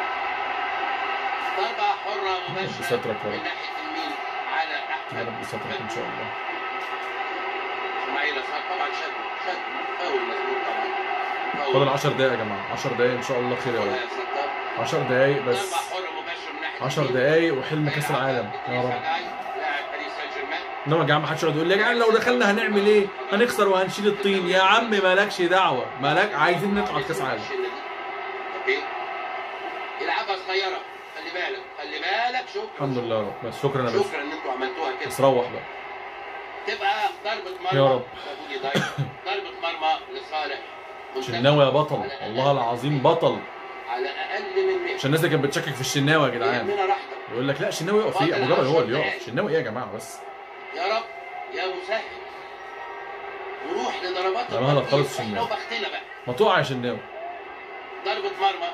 ضربه حره مباشره سترك يا رب. من ناحيه اليمين على يا احمد رب يسترك ان شاء الله اسماعيل صار طبعا شد شد فاول مظبوط طبعا فاول. فاضل 10 دقايق يا جماعه 10 دقايق ان شاء الله خير يا ولا رب يا ستار 10 دقايق بس ضربه حره مباشره من ناحيه 10 اليمين. دقايق وحلم كاس العالم يا رب لاعب باريس سان جيرمان انما يا جماعه ما حدش يقعد يقول لي يا جدعان لو دخلنا هنعمل ايه؟ هنخسر وهنشيل الطين يا عم مالكش دعوه مالك عايزين نطلع في كاس عالم اوكي يلعبها صغيره خلي بالك خلي بالك شكرا الحمد لله يا رب بس شكرا يا باشا شكرا ان انتوا عملتوها كده بس روح بقى تبقى ضربة مرمى يا رب. سابوني ضايع. ضربة مرمى لصالح منتخب شناوي يا بطل على أقل والله العظيم بطل على اقل من 100 عشان الناس اللي كانت بتشكك في الشناوي يا جدعان يهمنا راحتك يقول لك لا الشناوي يقف ايه ابو جبل هو اللي يقف الشناوي ايه يا جماعه بس يا رب يا مسهل نروح لضربات لا، ما هلا الترجيح. خالص احنا شناوي. وبختنا بقى ما تقع يا شناوي ضربة مرمى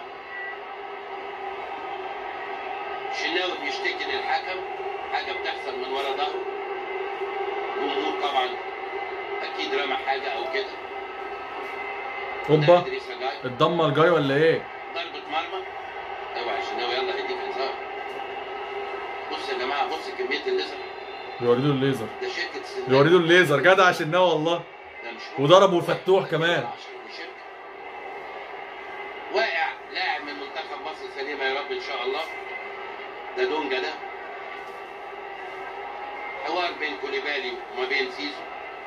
شناوي بيشتكي للحكم حاجة بتحصل من ورا ظهره جمهور طبعا أكيد رمى حاجة أو كده ده اوبا إدريس جاي اتدمر جاي ولا ايه؟ ضربة مرمى اوعى شناوي يلا هيديك انذار بص يا جماعة بص كمية الليزر بيوريله الليزر ده شركة سنان بيوريله الليزر جدع شناوي والله ده مش وضربوا الفتوح كمان. عشان دي شركة. واقع لاعب من منتخب مصر سليمة يا رب إن شاء الله ده دونجا ده حوار بين كوليبالي وما بين سيسو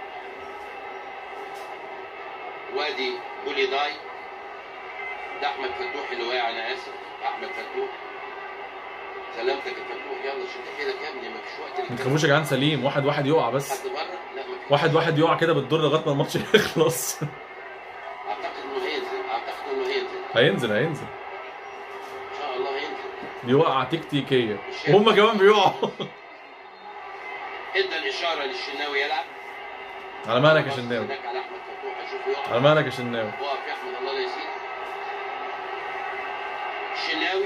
وادي بوليداي ده احمد فتوح اللي واقع انا اسف احمد فتوح سلامتك يا فتوح يلا شد حيلك يا ابني مفيش وقت ما للكلام. تخافوش يا جدعان سليم واحد واحد يقع بس حد بره لا مفيش واحد واحد يقع كده بالدور لغايه ما الماتش يخلص اعتقد انه هينزل اعتقد انه هينزل هينزل هينزل ان شاء الله هينزل دي وقعه تكتيكيه وهم كمان بيقعوا ادى الاشاره للشناوي يلعب على مالك يا بص شناوي هناك على احمد فتوح اشوفه يقف على مالك يا شناوي وقف يا احمد الله لا يسيء الشناوي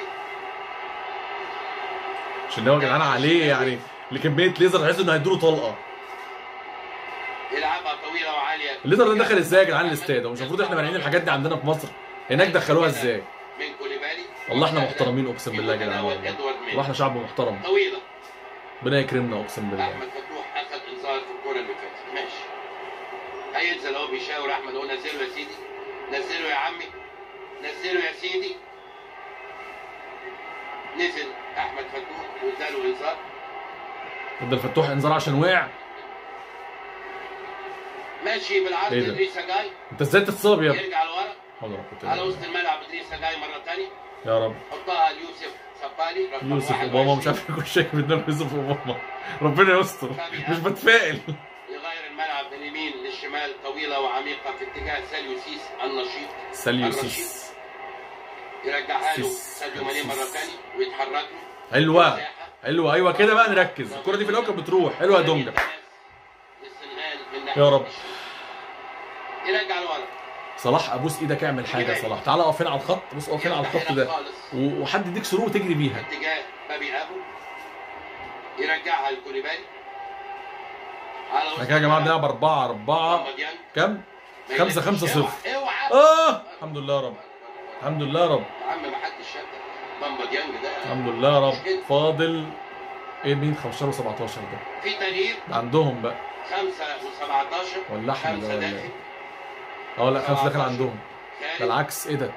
شناوي يا جدعان عليه يعني لكميه ليزر تحس انه هيديله طلقه يلعبها طويله وعاليه الليزر ده دخل ازاي يا جدعان الاستاد هو مش المفروض احنا مانعين الحاجات دي عندنا في مصر هناك دخلوها ازاي من كوليبالي والله احنا محترمين اقسم بالله يا جدعان والله ادوارد والله مين احنا شعب محترم طويله ربنا يكرمنا اقسم بالله احمد فتوح اخذ انذار في الكره اللي فاتت ماشي هينزل اهو بيشاور احمد اهو نزله يا سيدي نزله يا عمي نزله يا سيدي نزل احمد فتوح واداله انذار ادى الفتوح انذار عشان وقع ماشي بالعرض إيه ده؟ ادريس جاي انت ازاي تتصاب يا ابني يرجع لورا حول ولا قوه على الا وسط بالله الملعب ادريس جاي مره ثانيه يا رب حطها ليوسف سبالي رقم يوسف 21. اوباما مش عارف يكون شايف قدام يوسف اوباما ربنا يستر مش بتفائل يغير الملعب من اليمين للشمال طويله وعميقه في اتجاه ساليو سيس النشيط ساليوسيس يرجعها له سيس. ساديو ماني مره ثانيه ويتحرك له حلوه مساحة. حلوه ايوه كده بقى نركز الكره دي في الاول كانت بتروح حلوه يا دونجا للسنغال من ناحية يا رب. الشمال. يرجع لورا صلاح ابوس ايدك اعمل حاجه يا صلاح تعالى اقف هنا على الخط بص اقف هنا على الخط ده خالص و- وحد يديك سرور وتجري بيها اتجاه بابي ابو يرجعها لكوليبالي على احنا كده يا جماعه بنلعب 4 4 كام؟ خمسة خمسة صفر. اوعى اه الحمد لله يا رب الحمد لله يا رب يا عم ما حدش شاف ده بامبا ديانج ده الحمد لله يا رب فاضل ايه مين 15 و17 ده في تغيير ده عندهم بقى 5 و17 ولا احنا ده خمسة ولا داخل ايه اه لا خمسه داخل عندهم ده خارج العكس ايه ده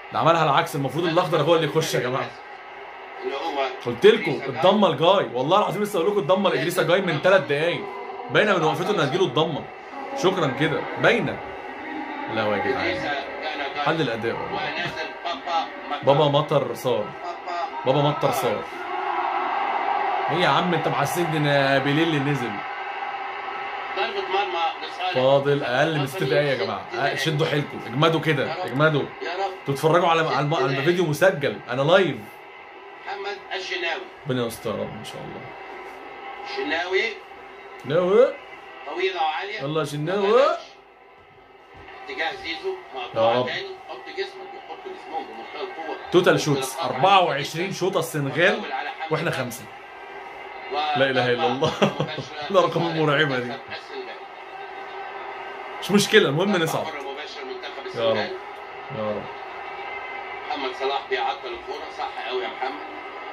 ده عملها العكس المفروض الاخضر هو اللي يخش يا جماعه اللي هو قلت لكم إدريسا جاي. الضمه الجاي والله العظيم لسه اقول لكم الضمه لادريسا جاي من ثلاث دقايق باينه من وقفته ان هتجيله الضمه شكرا كده باينه لا يا جدعان إدريسا جانا جاي. حل الاداء والله. ونازل بابا مطر. بابا مطر صار بابا بابا مطر صار ايه يا عم انت محسسني ان بيليه اللي نزل ضربة مرمى لصالح فاضل اقل من ست دقايق يا جماعه أه، شدوا حيلكم اجمدوا كده اجمدوا يا رب تتفرجوا على على الم- على الفيديو مسجل انا لايف محمد الشناوي ربنا يستر يا رب ان شاء الله الشناوي شناوي طويلة وعالية يلا يا شناوي. ما غلبش. اتجاه زيزو يا مقطوعة رب. تاني حط جسمك يحط جسمهم بمنتهى القوة توتال شوتس 24 شوطه السنغال وحاول على حمد واحنا فتحي. خمسه و- لا إله إلا الله. مباشرة الأرقام لصالح المرعبة دي. منتخب السنغال. مش مشكله المهم ضربة نصعد حرة مباشرة منتخب يا السنغال رب. يا رب محمد صلاح بيعطل الكورة صح قوي يا محمد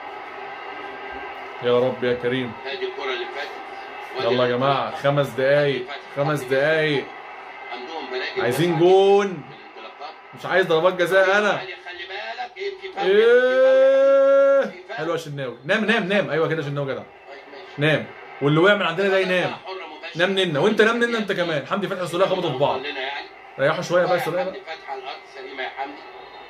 يا رب يا كريم هذه الكرة اللي فاتت يلا يا جماعه خمس دقايق خمس دقايق عندهم بلاجي عايزين جون بالانطلاقات. مش عايز ضربات جزاء انا عالية، خلي بالك يمكن فاول، يمكن فاول. ايه حلوه يا شناوي نام نام نام ايوه كده يا شناوي جدع طيب ماشي. نام واللي وقع من عندنا ده ينام حرة مباشرة. نام ننا وانت نام ننا انت كمان حمدي فتحي والسوليه خبطوا في بعض لنا يعني ريحوا شويه بقى السوليه حمدي بقى فتحي على الارض سليمه يا حمدي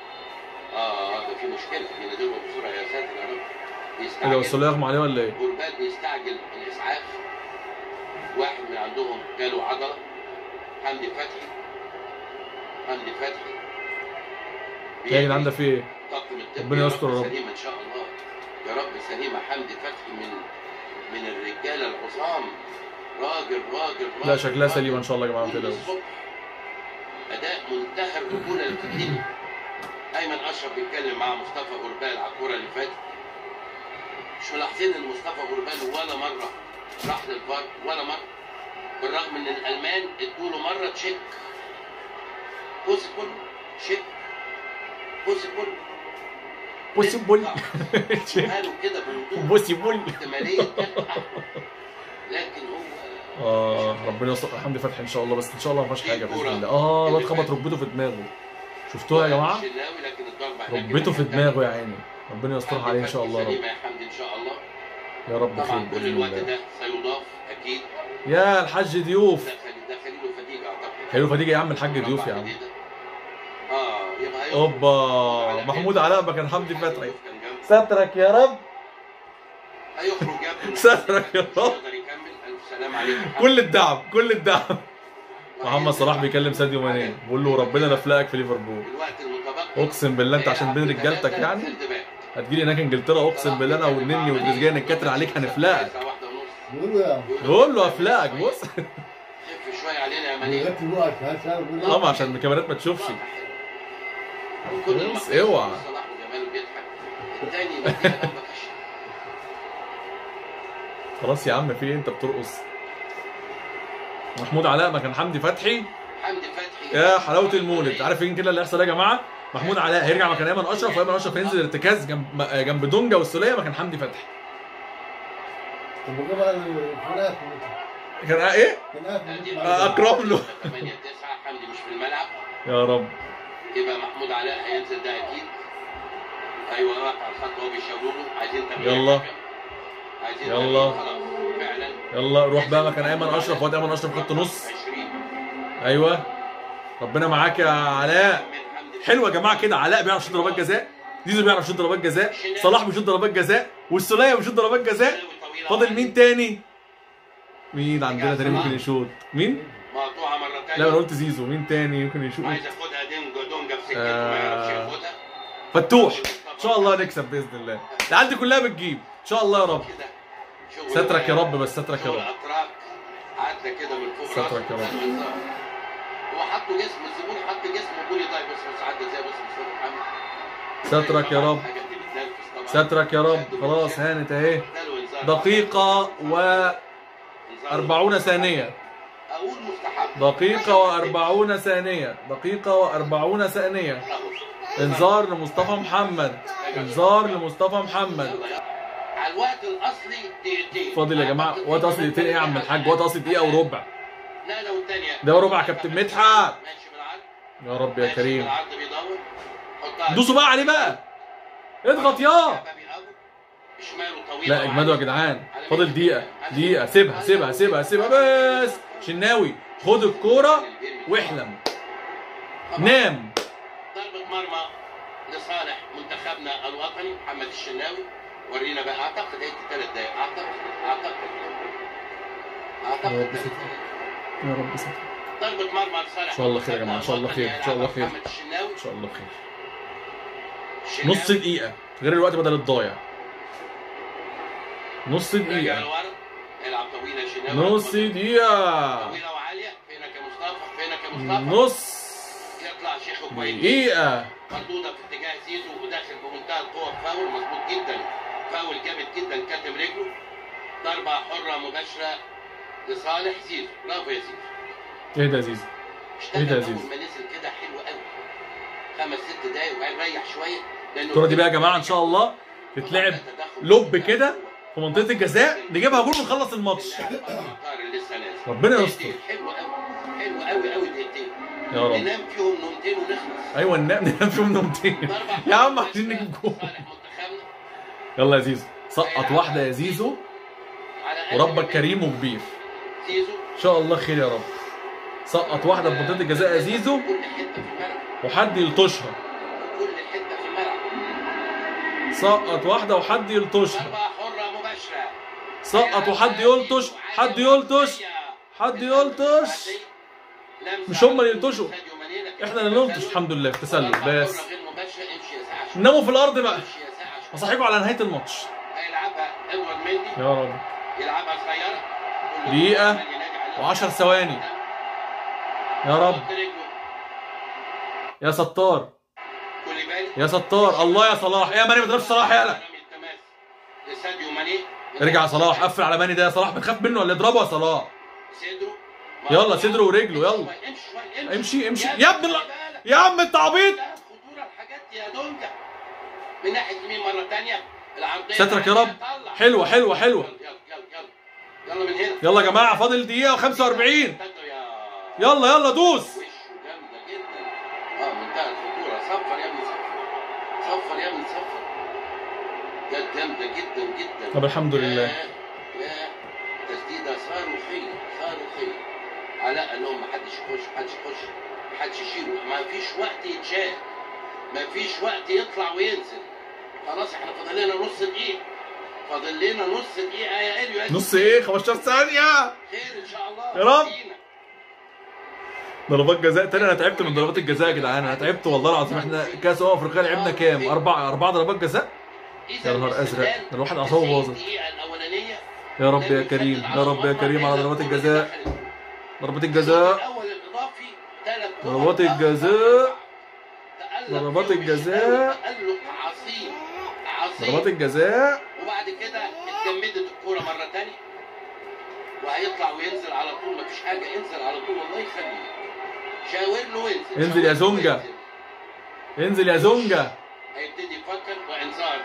اه ده في مشكله بينادوه بسرعه يا ساتر يا رب ايه ده بيستعجل والسوليه اغمى عليه ولا ايه؟ غربال بيستعجل الاسعاف واحد من عندهم جاله عضله حمدي فتحي حمدي فتحي يا جدعان ده في ايه؟ طاقم الطب ربنا يا يستر يا رب. سليمه ان شاء الله يا رب سليمه حمدي فتحي من من الرجاله العظام راجل راجل راجل لا شكلها راجل. سليمه ان شاء الله يا جماعه ما من تقلقوش الصبح اداء منتهى الرجوله اللي في الدنيا ايمن اشرف بيتكلم مع مصطفى غربال على الكوره اللي فاتت مش ملاحظين ان مصطفى غربال ولا مره راح للفار ولا مره بالرغم ان الالمان ادوا له مره تشيك بوسيبل شيك بوسيبل بوسيبل قالوا كده بوضوح بوسيبل احتماليه كده. لكن هو اه ربنا يستر حمدي فتحي ان شاء الله بس ان شاء الله ما فيهاش حاجه باذن الله اه الواد خبط ركبته في دماغه شفتوها يا جماعه؟ الشناوي لكن الضربه هناك ركبته في كانت دماغه يا عيني ربنا يسترها عليه ان شاء الله يا رب سليمة يا حمدي ان شاء الله يا رب خير طبعا كل باذن الوقت الله ده سيضاف اكيد يا الحاج ضيوف ده خليل ده خليل وفديجة اعتقد حلو فديجة يا عم الحاج ضيوف يا عم جديدة. اه يبقى هيخرج. اوبا محمود علاء مكان حمدي فتحي كان جنبه. سترك يا رب هيخرج يا ابني سترك يا مش رب. هيقدر يكمل الف سلام عليك كل الدعم كل الدعم محمد صلاح بيكلم ساديو ماني بيقول له ربنا لفلقك في ليفربول الوقت المتبقي اقسم بالله انت عشان بين رجالتك يعني هتجيلي هناك انجلترا اقسم بالله انا والنني والتريزيجيه نتكتر عليك هنفلقك واحدة ونص بيقولوا يا قول له افلقك بص خف شويه علينا يا ماني بيغطي الوقت هسه بيقول اه ما عشان الكاميرات ما تشوفش كل بس المقاييس اوعى. صلاح وجماله بيضحك الثاني مديها جنبك خلاص يا عم في ايه انت بترقص محمود علاء مكان حمدي فتحي حمدي فتحي يا حلاوه المولد عارف ايه كده اللي هيحصل إيه يا جماعه محمود علاء هيرجع مكان ايمن اشرف وايمن اشرف هينزل ارتكاز جنب جنب دونجا والسوليه مكان حمدي فتحي طب وجاب بقى الفراخ كان ايه كان قاعد في آه، اقرب له 8 9 حمدي مش في الملعب يا رب يبقى محمود علاء هينزل ده اكيد ايوه واقف على الخط وهو بيشاوروا له عايزين تغيير يلا. حكم. عايزين يلا. تغيير خلاص فعلا يلا روح بقى مكان ايمن اشرف واد ايمن اشرف خط نص 20 ايوه ربنا معاك يا علاء من حمدي حلو يا جماعه كده علاء بيعرف يشوط ضربات جزاء زيزو بيعرف يشوط ضربات جزاء صلاح بيشوط ضربات جزاء والسوليه بيشوط ضربات جزاء طويلة فاضل مين تاني مين عندنا تاني ممكن يشوط مين مقطوعه مره ثانيه لا انا قلت زيزو مين تاني ممكن يشوط عايز ياخدها دونجا دونجا في سكته آه. ما يعرفش ياخدها فتوح ان شاء الله نكسب باذن الله العيال دي كلها بتجيب ان شاء الله يا رب كده شغل سترك يا رب بس سترك يا شغل رب اتراك عدى كده من فوق سترك راسه. يا رب. ده الانذار. هو حطوا جسم الزبون حط جسمه وقول لي طيب بص بص عدى ازاي بص بص محمد سترك يا رب حاجة بتتنفس طبعا. سترك يا رب خلاص هانت اهي ده الانذار. دقيقة و إنذار. 40 ثانية اقول مستحب دقيقة و40 ثانية دقيقة و40 ثانية أهو. انذار لمصطفى محمد انذار لمصطفى محمد على الوقت الاصلي دقيقتين فاضل يا جماعة وقت اصلي دقيقتين ايه يا عم الحاج وقت اصلي دقيقة وربع لا لو الثانية ده ربع يا كابتن مدحت. ماشي بالعرض يا رب يا ماشي كريم بالعرض بيدور حط حطها دوسوا بقى عليه بقى اضغط يا بابي أبو. شماله طويلة لا اجمدوا يا جدعان فاضل دقيقة دقيقة سيبها سيبها سيبها سيبها بس شناوي خد الكورة واحلم نام ضربة مرمى لصالح منتخبنا الوطني محمد الشناوي ورينا بقى اعتقد هيك ثلاث دقائق اعتقد اعتقد اعتقد ثلاث دقايق. يا رب ستر ضربة مرمى لصالح إن شاء الله خير يا جماعة، إن شاء الله خير، إن شاء الله خير. محمد الشناوي ان شاء الله خير الشناوي. نص دقيقة غير الوقت بدل الضايع نص راجع دقيقة لورا العب طويلة شناوي نص دقيقة طويلة وعالية فينك يا مصطفى فينك يا مصطفى نص يطلع شيخ كويس دقيقة مردودة في اتجاه زيزو وداخل بمنتهى القوة فاول مظبوط جدا فاول جامد جدا كاتم رجله ضربة حرة مباشرة لصالح زيزو برافو يا زيزو ايه ده يا زيزو اشتغل إيه ده يا أول زيزو؟ ما نزل كده حلو قوي خمس ست دقايق وبعدين ريح شوية لأنه الكرة دي بقى يا جماعة ان شاء الله تتلعب لوب كده في منطقة الجزاء نجيبها جول ونخلص الماتش ربنا يستر. حلو قوي حلو قوي قوي دقيقتين يا رب ننام فيهم نومتين ونخلص ايوه ننام ننام فيهم نومتين ضربة يا عم حرة عايزين نجيب جول لصالح منتخبنا يلا يا زيزو سقط واحدة يا زيزو على قد وربك ما كريم وكبير زيزو ان شاء الله خير يا رب سقط واحدة في منطقة الجزاء يا زيزو كل حته في الملعب وحد يلطشها كل حته في الملعب سقط واحدة وحد يلطشها ضربه حره مباشره سقط وحد يلطش حد يلطش حد يلطش مش هم اللي يلطشوا. احنا اللي نلطش الحمد لله في تسلل بس ناموا في الارض بقى اصحيكوا على نهاية الماتش هيلعبها ادوارد مندي يا رب يلعبها صغيره دقيقة وعشر ثواني يا رب يا ستار يا ستار الله يا صلاح يا ماني ما تضربش صلاح يالا لساديو ماني ارجع يا صلاح قفل على ماني ده يا صلاح بنخاف منه ولا اضربه يا صلاح صدره يلا صدره ورجله يلا امشي شويه امشي امشي يا ابن الله يا عم انت عبيط لا خطوره الحاجات يا دونجا من ناحيه يمين مره ثانيه العرضيه سترك يا رب طلع. حلوه حلوه حلوه يلا يلا يلا يلا من هنا يلا يا جماعه فاضل دقيقه و45 ابتدوا يا يلا يلا دوس وشه جامده جدا اه منتهى الخطوره صفر يا ابني صفر صفر يا ابني صفر جت جامده جدا جدا طب الحمد لله. يا- يا تسديده صاروخيه صاروخيه علاء قال لهم ما حدش يخش ما حدش يخش ما حدش يشيله ما فيش وقت يتشال ما فيش وقت يطلع وينزل خلاص احنا فاضل لنا نص دقيقه فاضل لنا نص دقيقه يا اليو يا نص ايه 15 ثانيه خير ان شاء الله يا رب. فينا. ضربات جزاء تاني انا تعبت من ضربات الجزاء يا جدعان انا تعبت والله العظيم احنا كاس امم افريقيا لعبنا كام اربع اربع ضربات جزاء إذا يا نهار ازرق الاستغلال ده الواحد اعصابه باظت الدقيقة الأولانية يا رب يا كريم يا رب يا كريم على ضربات الجزاء ضربات الجزاء الأول الإضافي ثلاث كور ضربات أخرى. الجزاء تألق ضربات فيهم الجزاء. تألق عظيم عظيم ضربات الجزاء وبعد كده اتجمدت الكورة مرة تانية وهيطلع وينزل على طول مفيش حاجة انزل على طول الله يخليك شاور له وانزل انزل يا شاور له زونجا. وانزل. انزل يا زونجا هيبتدي يفكر وانذار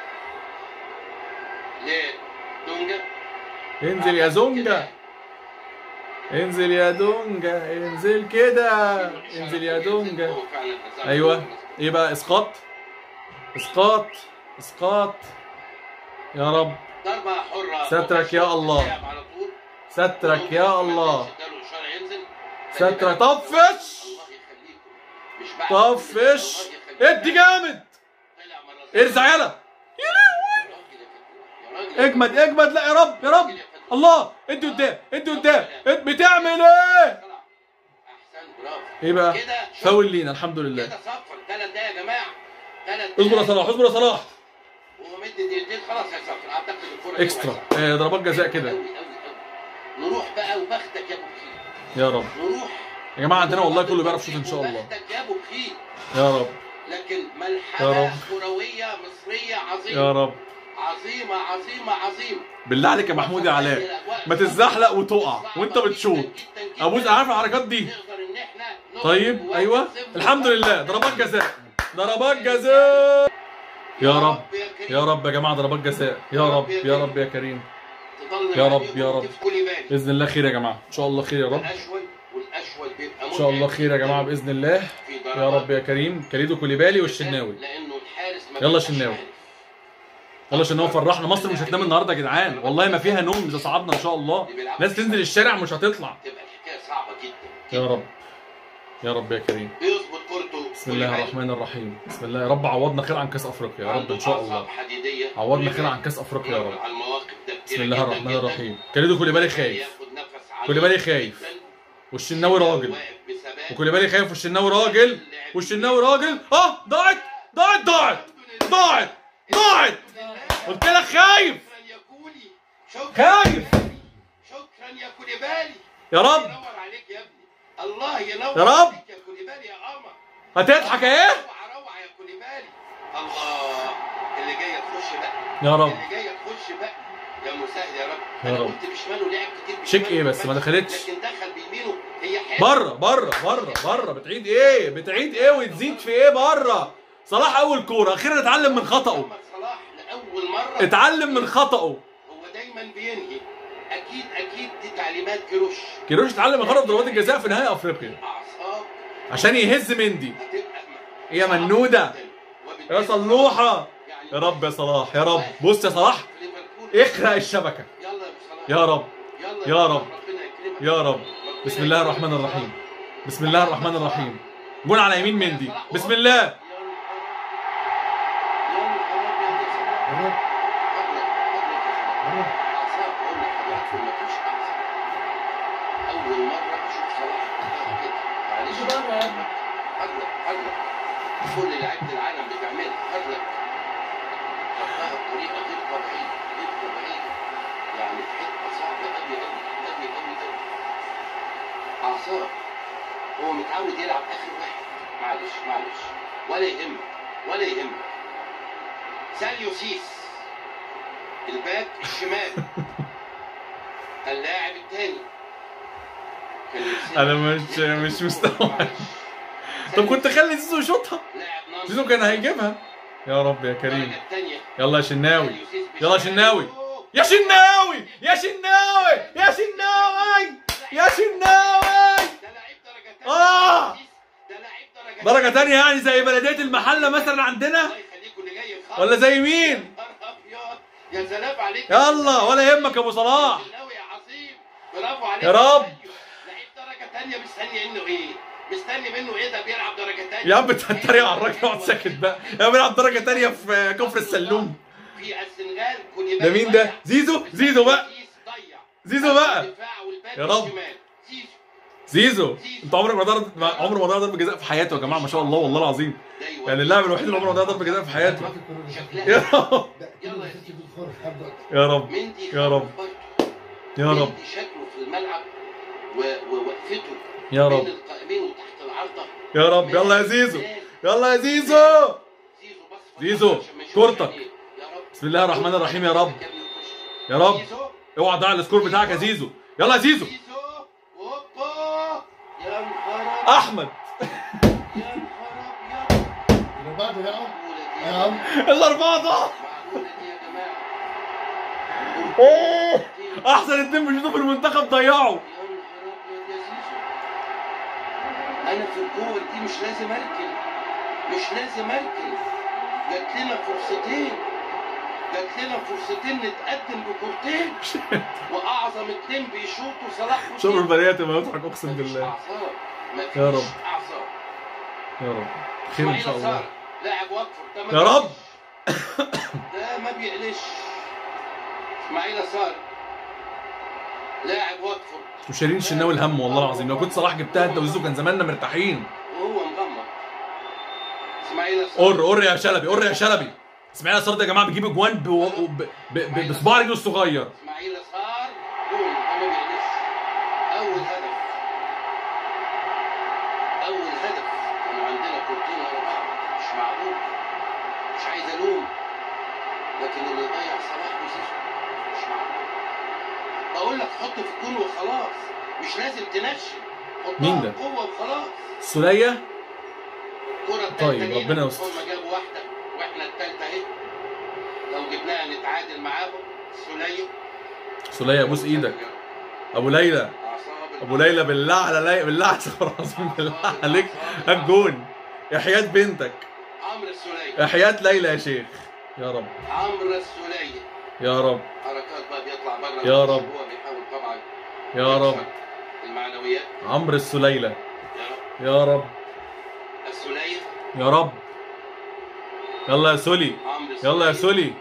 لدونجا انزل يا زونجا انزل يا دونجا انزل كده انزل يا دونجا هو فعلا أنذار. ايوه ايه بقى اسقاط اسقاط اسقاط يا رب ضربة حرة سترك يا الله. تلعب على طول. سترك يا الله اداله إشارة ينزل. سترك الله طفش يخليكم. مش بعد طفش الله يخليكم. ادي جامد طلع مرة ثانية. ارزع يلا يا راجل يا فتوح. يا راجل يا اجمد اجمد لا يا رب يا رب الله ادي قدام ادي قدام إد- بتعمل ايه فتوح. احسن برافو ايه بقى كده شوف. فاول لينا الحمد لله كده صفر ثلاث دقايق يا جماعة ثلاث اصبر يا صلاح اصبر يا صلاح هو مدي دقيقتين خلاص هيصفر اعتقد الكورة دي اكسترا وهيصفر. آه، ضربات جزاء كده أوي أوي أوي. نروح بقى وبختك يا ابو بخير يا رب نروح يا جماعه عندنا والله كله بيعرف يشوط ان شاء الله وبختك يا ابو بخير يا رب لكن يا ملحمة رب. كروية مصرية عظيمة يا رب عظيمة عظيمة عظيمة بالله عليك يا محمود يا علاء ما تتزحلق وتقع وانت بتشوط ابوس عارف الحركات دي نقدر ان احنا نخرج طيب بواحد ايوه صفر. الحمد لله ضربات جزاء ضربات جزاء يا رب كريم. يا رب يا جماعه ضربات جزاء يا رب يا رب يا كريم تضل يا رب، عليهم يا رب. وتفكوا لي بالي. باذن الله خير يا جماعه ان شاء الله خير يا رب الاشول والاشول بيبقى ان شاء الله خير يا جماعه باذن الله في يا رب يا كريم كاليدو كوليبالي والشناوي لانه الحارس ما يلا بيبقاش شناوي. عارف. يلا عشان هو فرحنا مصر مش هتنام النهارده يا جدعان والله ما فيها نوم اذا صعدنا ان شاء الله ناس تنزل الشارع مش هتطلع تبقى الحكايه صعبه جدا يا رب يا رب يا كريم بيظبط كورته بسم الله الرحمن الرحيم بسم الله يا رب عوضنا خير عن كاس افريقيا يا رب ان شاء الله حديديه عوضنا خير عن كاس افريقيا يا رب على المواقف ده كتير بسم الله جداً الرحمن جداً. الرحيم كاليدو كوليبالي خايف ياخد نفس عميق كوليبالي خايف. جداً. والشناوي راجل واقف بثبات. وكوليبالي خايف والشناوي راجل والشناوي راجل اه ضاعت ضاعت ضاعت ضاعت ضاعت قلت لك خايف شكرا يا كولي شكرا خايف. شكرا يا كوليبالي يا رب ينور عليك يا ابني الله ينور يا رب. عليك يا كوليبالي يا قمر هتضحك ايه روعه روعه يا كوليبالي الله اللي جايه تخش بقى يا رب اللي جايه تخش بقى يا مسهل يا رب يا انا رب. قلت بشماله لعب كتير شيك بشماله ايه بس ما دخلتش لكن دخل بيمينه هي حلوه بره بره بره بره بتعيد ايه بتعيد ايه وتزيد في ايه بره صلاح اول كوره اخيرا اتعلم من خطأه محمد صلاح لاول مره اتعلم من خطأه هو دايما بينهي اكيد اكيد دي تعليمات كروش كيروش اتعلم من خطأه في ضربات الجزاء في نهائي افريقيا اعصاب عشان يهز مندي هتبقى يا منودة. وبالتالي يا صلوحه يعني يا رب يا صلاح يا رب بص يا صلاح ليفربول اخرق الشبكه يلا يا أبو صلاح يا رب يلا يا رب. ربنا يكرمك يا رب ربنا بسم الله يكرمك. الرحمن الرحيم بسم الله الرحمن الرحيم جون على يمين مندي بسم الله يا نهار أبيض يا صلاح. روح قبلك قبلك يا صلاح. روح أعصاب أقول لك حضرتك مفيش أعصاب. أول مرة أشوف صلاح يحطها كده. معلش. مش بره يا ابني. قبلك قبلك. كل لعيبة العالم بتعملها قبلك. حطها بطريقة غير طبيعية غير طبيعية. يعني في حتة صعبة أوي أوي أوي أوي أوي. أعصاب. هو متعود يلعب آخر واحد. معلش معلش. ولا يهمك ولا يهمك. ساليو سيس الباك الشمال اللاعب الثاني كان يرسل- انا مش مش مستوعب طب كنت خلي زيزو يشوطها لاعب ناصر. زيزو كان هيجيبها يا رب يا كريم الدرجة الثانية يلا يا شناوي ساليو سيس يلا بشمال. شناوي. يا شناوي يا شناوي يا شناوي يا شناوي ده لعيب درجة ثانية آه. ده لعيب درجة درجة تانية يعني زي بلدية المحلة مثلا عندنا الله يخليكم اللي جاي خالص. ولا زي مين؟ يا نهار أبيض. يا سلام عليك يلا ولا يهمك يا ابو صلاح شناوي يا عظيم برافو عليك يا رب. لعيب درجة ثانية مستني منه ايه؟ مستني منه ايه ده بيلعب درجة ثانية يا عم بتتريق على الراجل اقعد ساكت بقى يا بيلعب درجة تانية في كفر السلوم في السنغال كوليبالي ده مين ده؟ ضيع. زيزو زيزو بقى سيس ضيع. زيزو بقى الدفاع والباك يا رب. الشمال. زيزو زيزو انت عمرك ما ضربت عمره ما ضرب ضربة جزاء في حياته يا جماعة ما شاء الله والله العظيم ده يودي. يعني اللاعب الوحيد اللي عمره ما ضرب ضربة جزاء في حياته شكلها يا رب ده كله ست بتخرج حبك يا رب مندي يا رب. برضه. يا رب مندي شكله في الملعب و- ووقفته يا بين رب القائمين وتحت العارضة يا رب يلا يا زيزو يلا يا زيزو زيزو بص زيزو، عشان ما يشوفش كورتك. عليه. يا رب بسم الله الرحمن الرحيم يا رب يا رب زيزو اوعى تضيع السكور بتاعك يا زيزو يلا يا زيزو زيزو هوبا يا نهار أبيض. احمد يا نهار ابيض اللي بعده يا عم معقولة دي يا عم الاربعة ضاع معقولة دي يا جماعة اوه احسن اتنين بيشوطوا في المنتخب ضيعوا يا نهار ابيض يا زيزو انا في الجول دي مش لازم اركن مش لازم اركن جات لنا فرصتين جات لنا فرصتين نتقدم بكورتين واعظم اتنين بيشوطوا صلاح شوف وسيف. البنات ما يضحك اقسم مفيش بالله اعصاب مفيش يا رب. اعصاب يا رب خير ان شاء إسماعيل الله صار لاعب واتفورد ده ما يا رب. بيقلش. ده ما بيقلش اسماعيل صار لاعب واتفورد انتوا شايلين الشناوي الهم والله العظيم لو كنت صلاح جبتها انت وزيزو كان زماننا مرتاحين وهو مغمض اسماعيل صار قر قر يا شلبي قر يا شلبي اسماعيل صار ده يا جماعه بيجيب اجوان ب- ب- ب- ب- بصباع رجله الصغير اسماعيل صار جول ده ما بيقلش اول هدف اول هدف كانوا عندنا كورتين ورا بعض مش معقول مش عايز الوم لكن اللي ضيع صلاح وزيزو مش معقول بقول لك حط في الجون وخلاص مش لازم تنشن حطها مين ده؟ بقوه وخلاص سولية الكرة التالتة طيب، لينا. ربنا يستر. هم جابوا واحدة واحنا التالتة اهي لو جبناها نتعادل معاهم سولية سولية ابوس ايدك ابو ليلى أعصاب ابو ليلى بالله على ليلى بالله على العظيم بالله عليك هات جون احياء بنتك عمرو السوليه احياء ليلى يا شيخ يا رب عمرو السوليه يا رب حركات بقى بيطلع بره يا رب. هو بيحاول طبعا يا رب يكسر المعنويات عمرو السليلة يا رب يا رب السوليه يا رب يلا يا سولي عمرو يلا يا السولية. سولي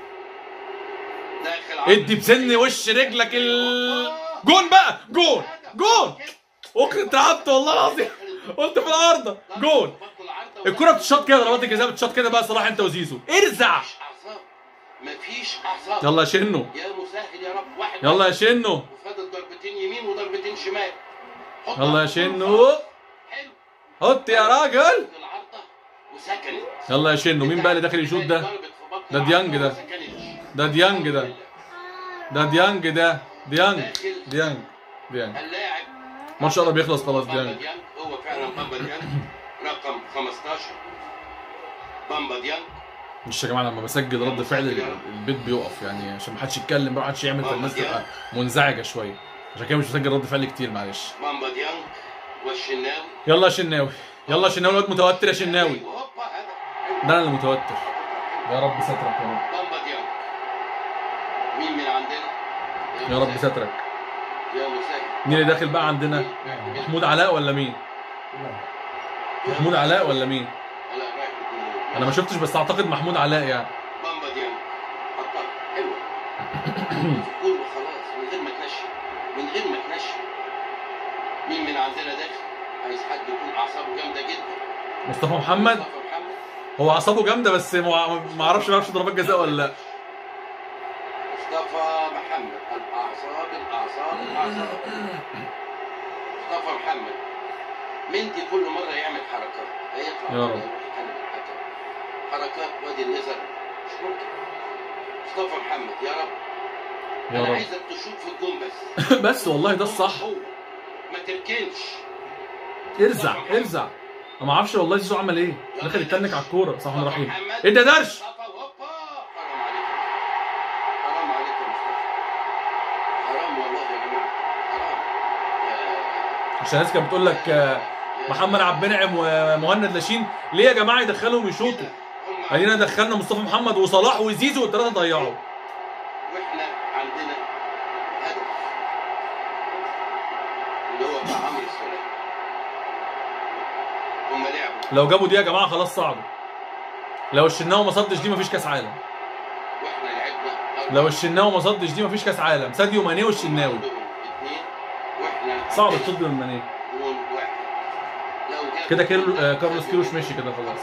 داخل عمرو ادي بسن وش رجلك ال جون بقى جون جون اقسم اترعبت والله العظيم قلت في العارضه جون الكرة بتشاط كده ضربات الجزاء بتشاط كده بقى صلاح انت وزيزو ارزع مفيش اعصاب مفيش اعصاب يلا يا شنو يا مسهل يا رب واحد يلا يا شنو وفاضل ضربتين يمين وضربتين شمال حط يلا يا على شنو حلو حط يا راجل العارضه وسكنت يلا يا شنو مين بقى اللي داخل يشوط ده ضربت في بطن ده ديانج العارضة ده. وما سكنتش. ده ديانج ده ده ديانج ده ديانج ديانج ديانج اللاعب ماتش قرب يخلص خلاص بامبا ديانج ديانج هو فعلا بامبا ديانج رقم 15 بامبا ديانج مش يا جماعه لما بسجل رد فعل البيت بيقف يعني عشان ما حدش يتكلم بقى ما حدش يعمل فالناس تبقى منزعجه شويه عشان كده مش بسجل رد فعل كتير معلش بامبا ديانج والشناوي يلا يا شناوي يلا يا شناوي الواد متوتر يا شناوي وهوبا هذا ده انا اللي متوتر يا رب سترك يا رب بامبا ديانج مين من عندنا يا رب مساعد. سترك يا مساعد مين اللي داخل بقى عندنا محمود علاء ولا مين محمود علاء ولا مين لا رايح يكون- انا ما شفتش بس اعتقد محمود علاء يعني بامبا ديانج حطها حلوه كله خلاص من غير ما تنشي من غير ما تنشي مين من عندنا داخل عايز حد يكون اعصابه جامده جدا مصطفى محمد مصطفى محمد هو اعصابه جامده بس ما ما اعرفش ما يعرفش ضربات جزاء ولا لا مصطفى محمد الاعصاب الاعصاب الاعصاب مصطفى محمد مندي كل مره يعمل حركات هيطلع يا كده رب. يروح يكلم الحكم حركات وادي النزر مش ممكن مصطفى محمد يا رب يا انا رب عايزك تشوف في الجون بس بس والله ده الصح هو ما تركنش ارزع ارزع انا ما اعرفش والله زيزو عمل ايه دخل يتنك على الكوره صح الرحمن الرحيم ايه ده درش مصطفى هوبا حرام عليك حرام عليك يا مصطفى حرام والله يا جماعه حرام يا- عشان الناس كانت بتقول لك آه، محمد عبد المنعم ومهند لاشين ليه يا جماعه يدخلهم يشوطوا هم ادينا دخلنا مصطفى محمد وصلاح وزيزو والثلاثه ضيعوا واحنا عندنا هدف اللي هو بتاع عمرو السوليه هم لعبوا لو جابوا دي يا جماعه خلاص صعدوا لو الشناوي ما صدش دي مفيش كاس عالم واحنا لعبنا لو الشناوي ما صدش دي مفيش كاس عالم ساديو ماني والشناوي اثنين واحنا صعب عندنا تصد من ماني جون واحد لو جابوا كده كيرلو جون آه واحد، كارلوس كيروش مشي كده خلاص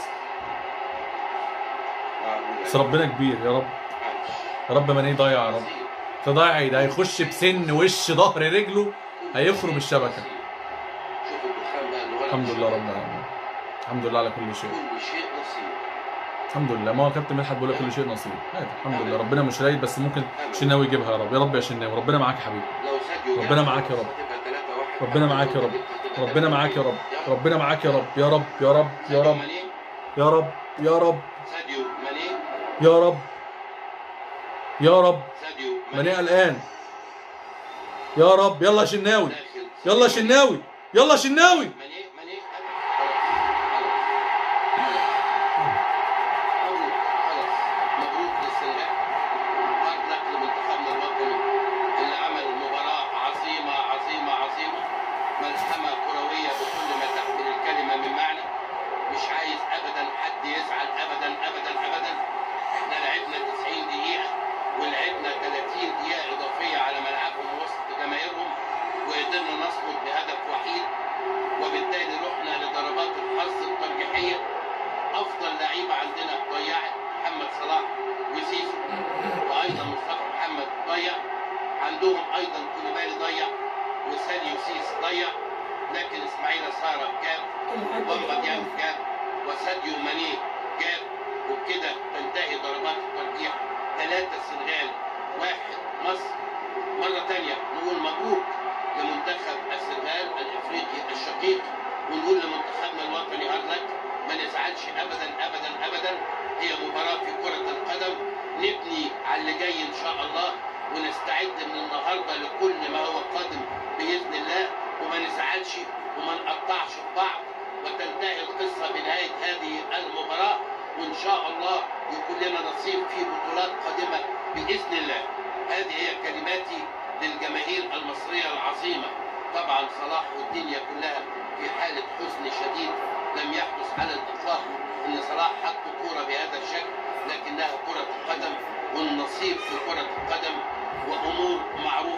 بس ربنا كبير يا رب يا رب ماني ضايع يا رب تضيع ده هيخش بسن وش ظهر رجله هيخرم الشبكه شوف الدخان بقى اللي ورا الحمد لله رب العالمين الحمد لله على كل شيء كل شيء نصيب الحمد لله ما هو كابتن مدحت بيقول لك كل شيء نصيب عادي الحمد لله ربنا مش رايد بس ممكن شناوي يجيبها يا رب يا رب يا شناوي ربنا معاك يا حبيبي لو ساديو ربنا جاب معاك يا رب. هتبقى 3-1. ربنا معاك يا رب ربنا معاك يا رب ربنا معاك يا رب يا رب يا رب يا رب ماني يا رب يا رب ساديو ماني يا رب يا رب ساديو ماني قلقان يا رب يلا يا شناوي داخل. يلا يا شناوي يلا يا شناوي ماني ماني خلاص خلاص مبروك للسنغال هارد لك لمنتخبنا الوطني اللي عمل مباراة عظيمة عظيمة عظيمة ملحمة كروية بكل ما تحمل الكلمة من معنى مش عايز ابدا حد يزعل ابدا ابدا ابدا احنا لعبنا 90 دقيقة ولعبنا 30 دقيقة اضافية على ملعبهم وسط جماهيرهم وقدرنا نصمد بهدف وحيد وبالتالي رحنا لضربات الحظ الترجيحية افضل لعيبة عندنا ضيعت محمد صلاح وسيسو وايضا مصطفى محمد ضيع عندهم ايضا كوليبالي ضيع وساليو سيس ضيع لكن اسماعيل سارة جاب وبامبا دياب جاب وساديو ماني جاب وبكده تنتهي ضربات الترجيح ثلاثة السنغال واحد مصر مرة تانية نقول مبروك لمنتخب السنغال الافريقي الشقيق ونقول لمنتخبنا الوطني هارد لك ما نزعلش ابدا ابدا ابدا هي مباراة في كرة القدم نبني على اللي جاي ان شاء الله ونستعد من النهارده لكل ما هو قادم باذن الله وما نزعلش وما نقطعش في بعض وتنتهي القصه بنهايه شاء الله يكون لنا نصيب في بطولات قادمه باذن الله هذه هي كلماتي للجماهير المصريه العظيمه طبعا صلاح والدنيا كلها في حاله حزن شديد لم يحدث على الاطلاق ان صلاح حط كوره بهذا الشكل لكنها كره قدم والنصيب في كره القدم وامور معروفه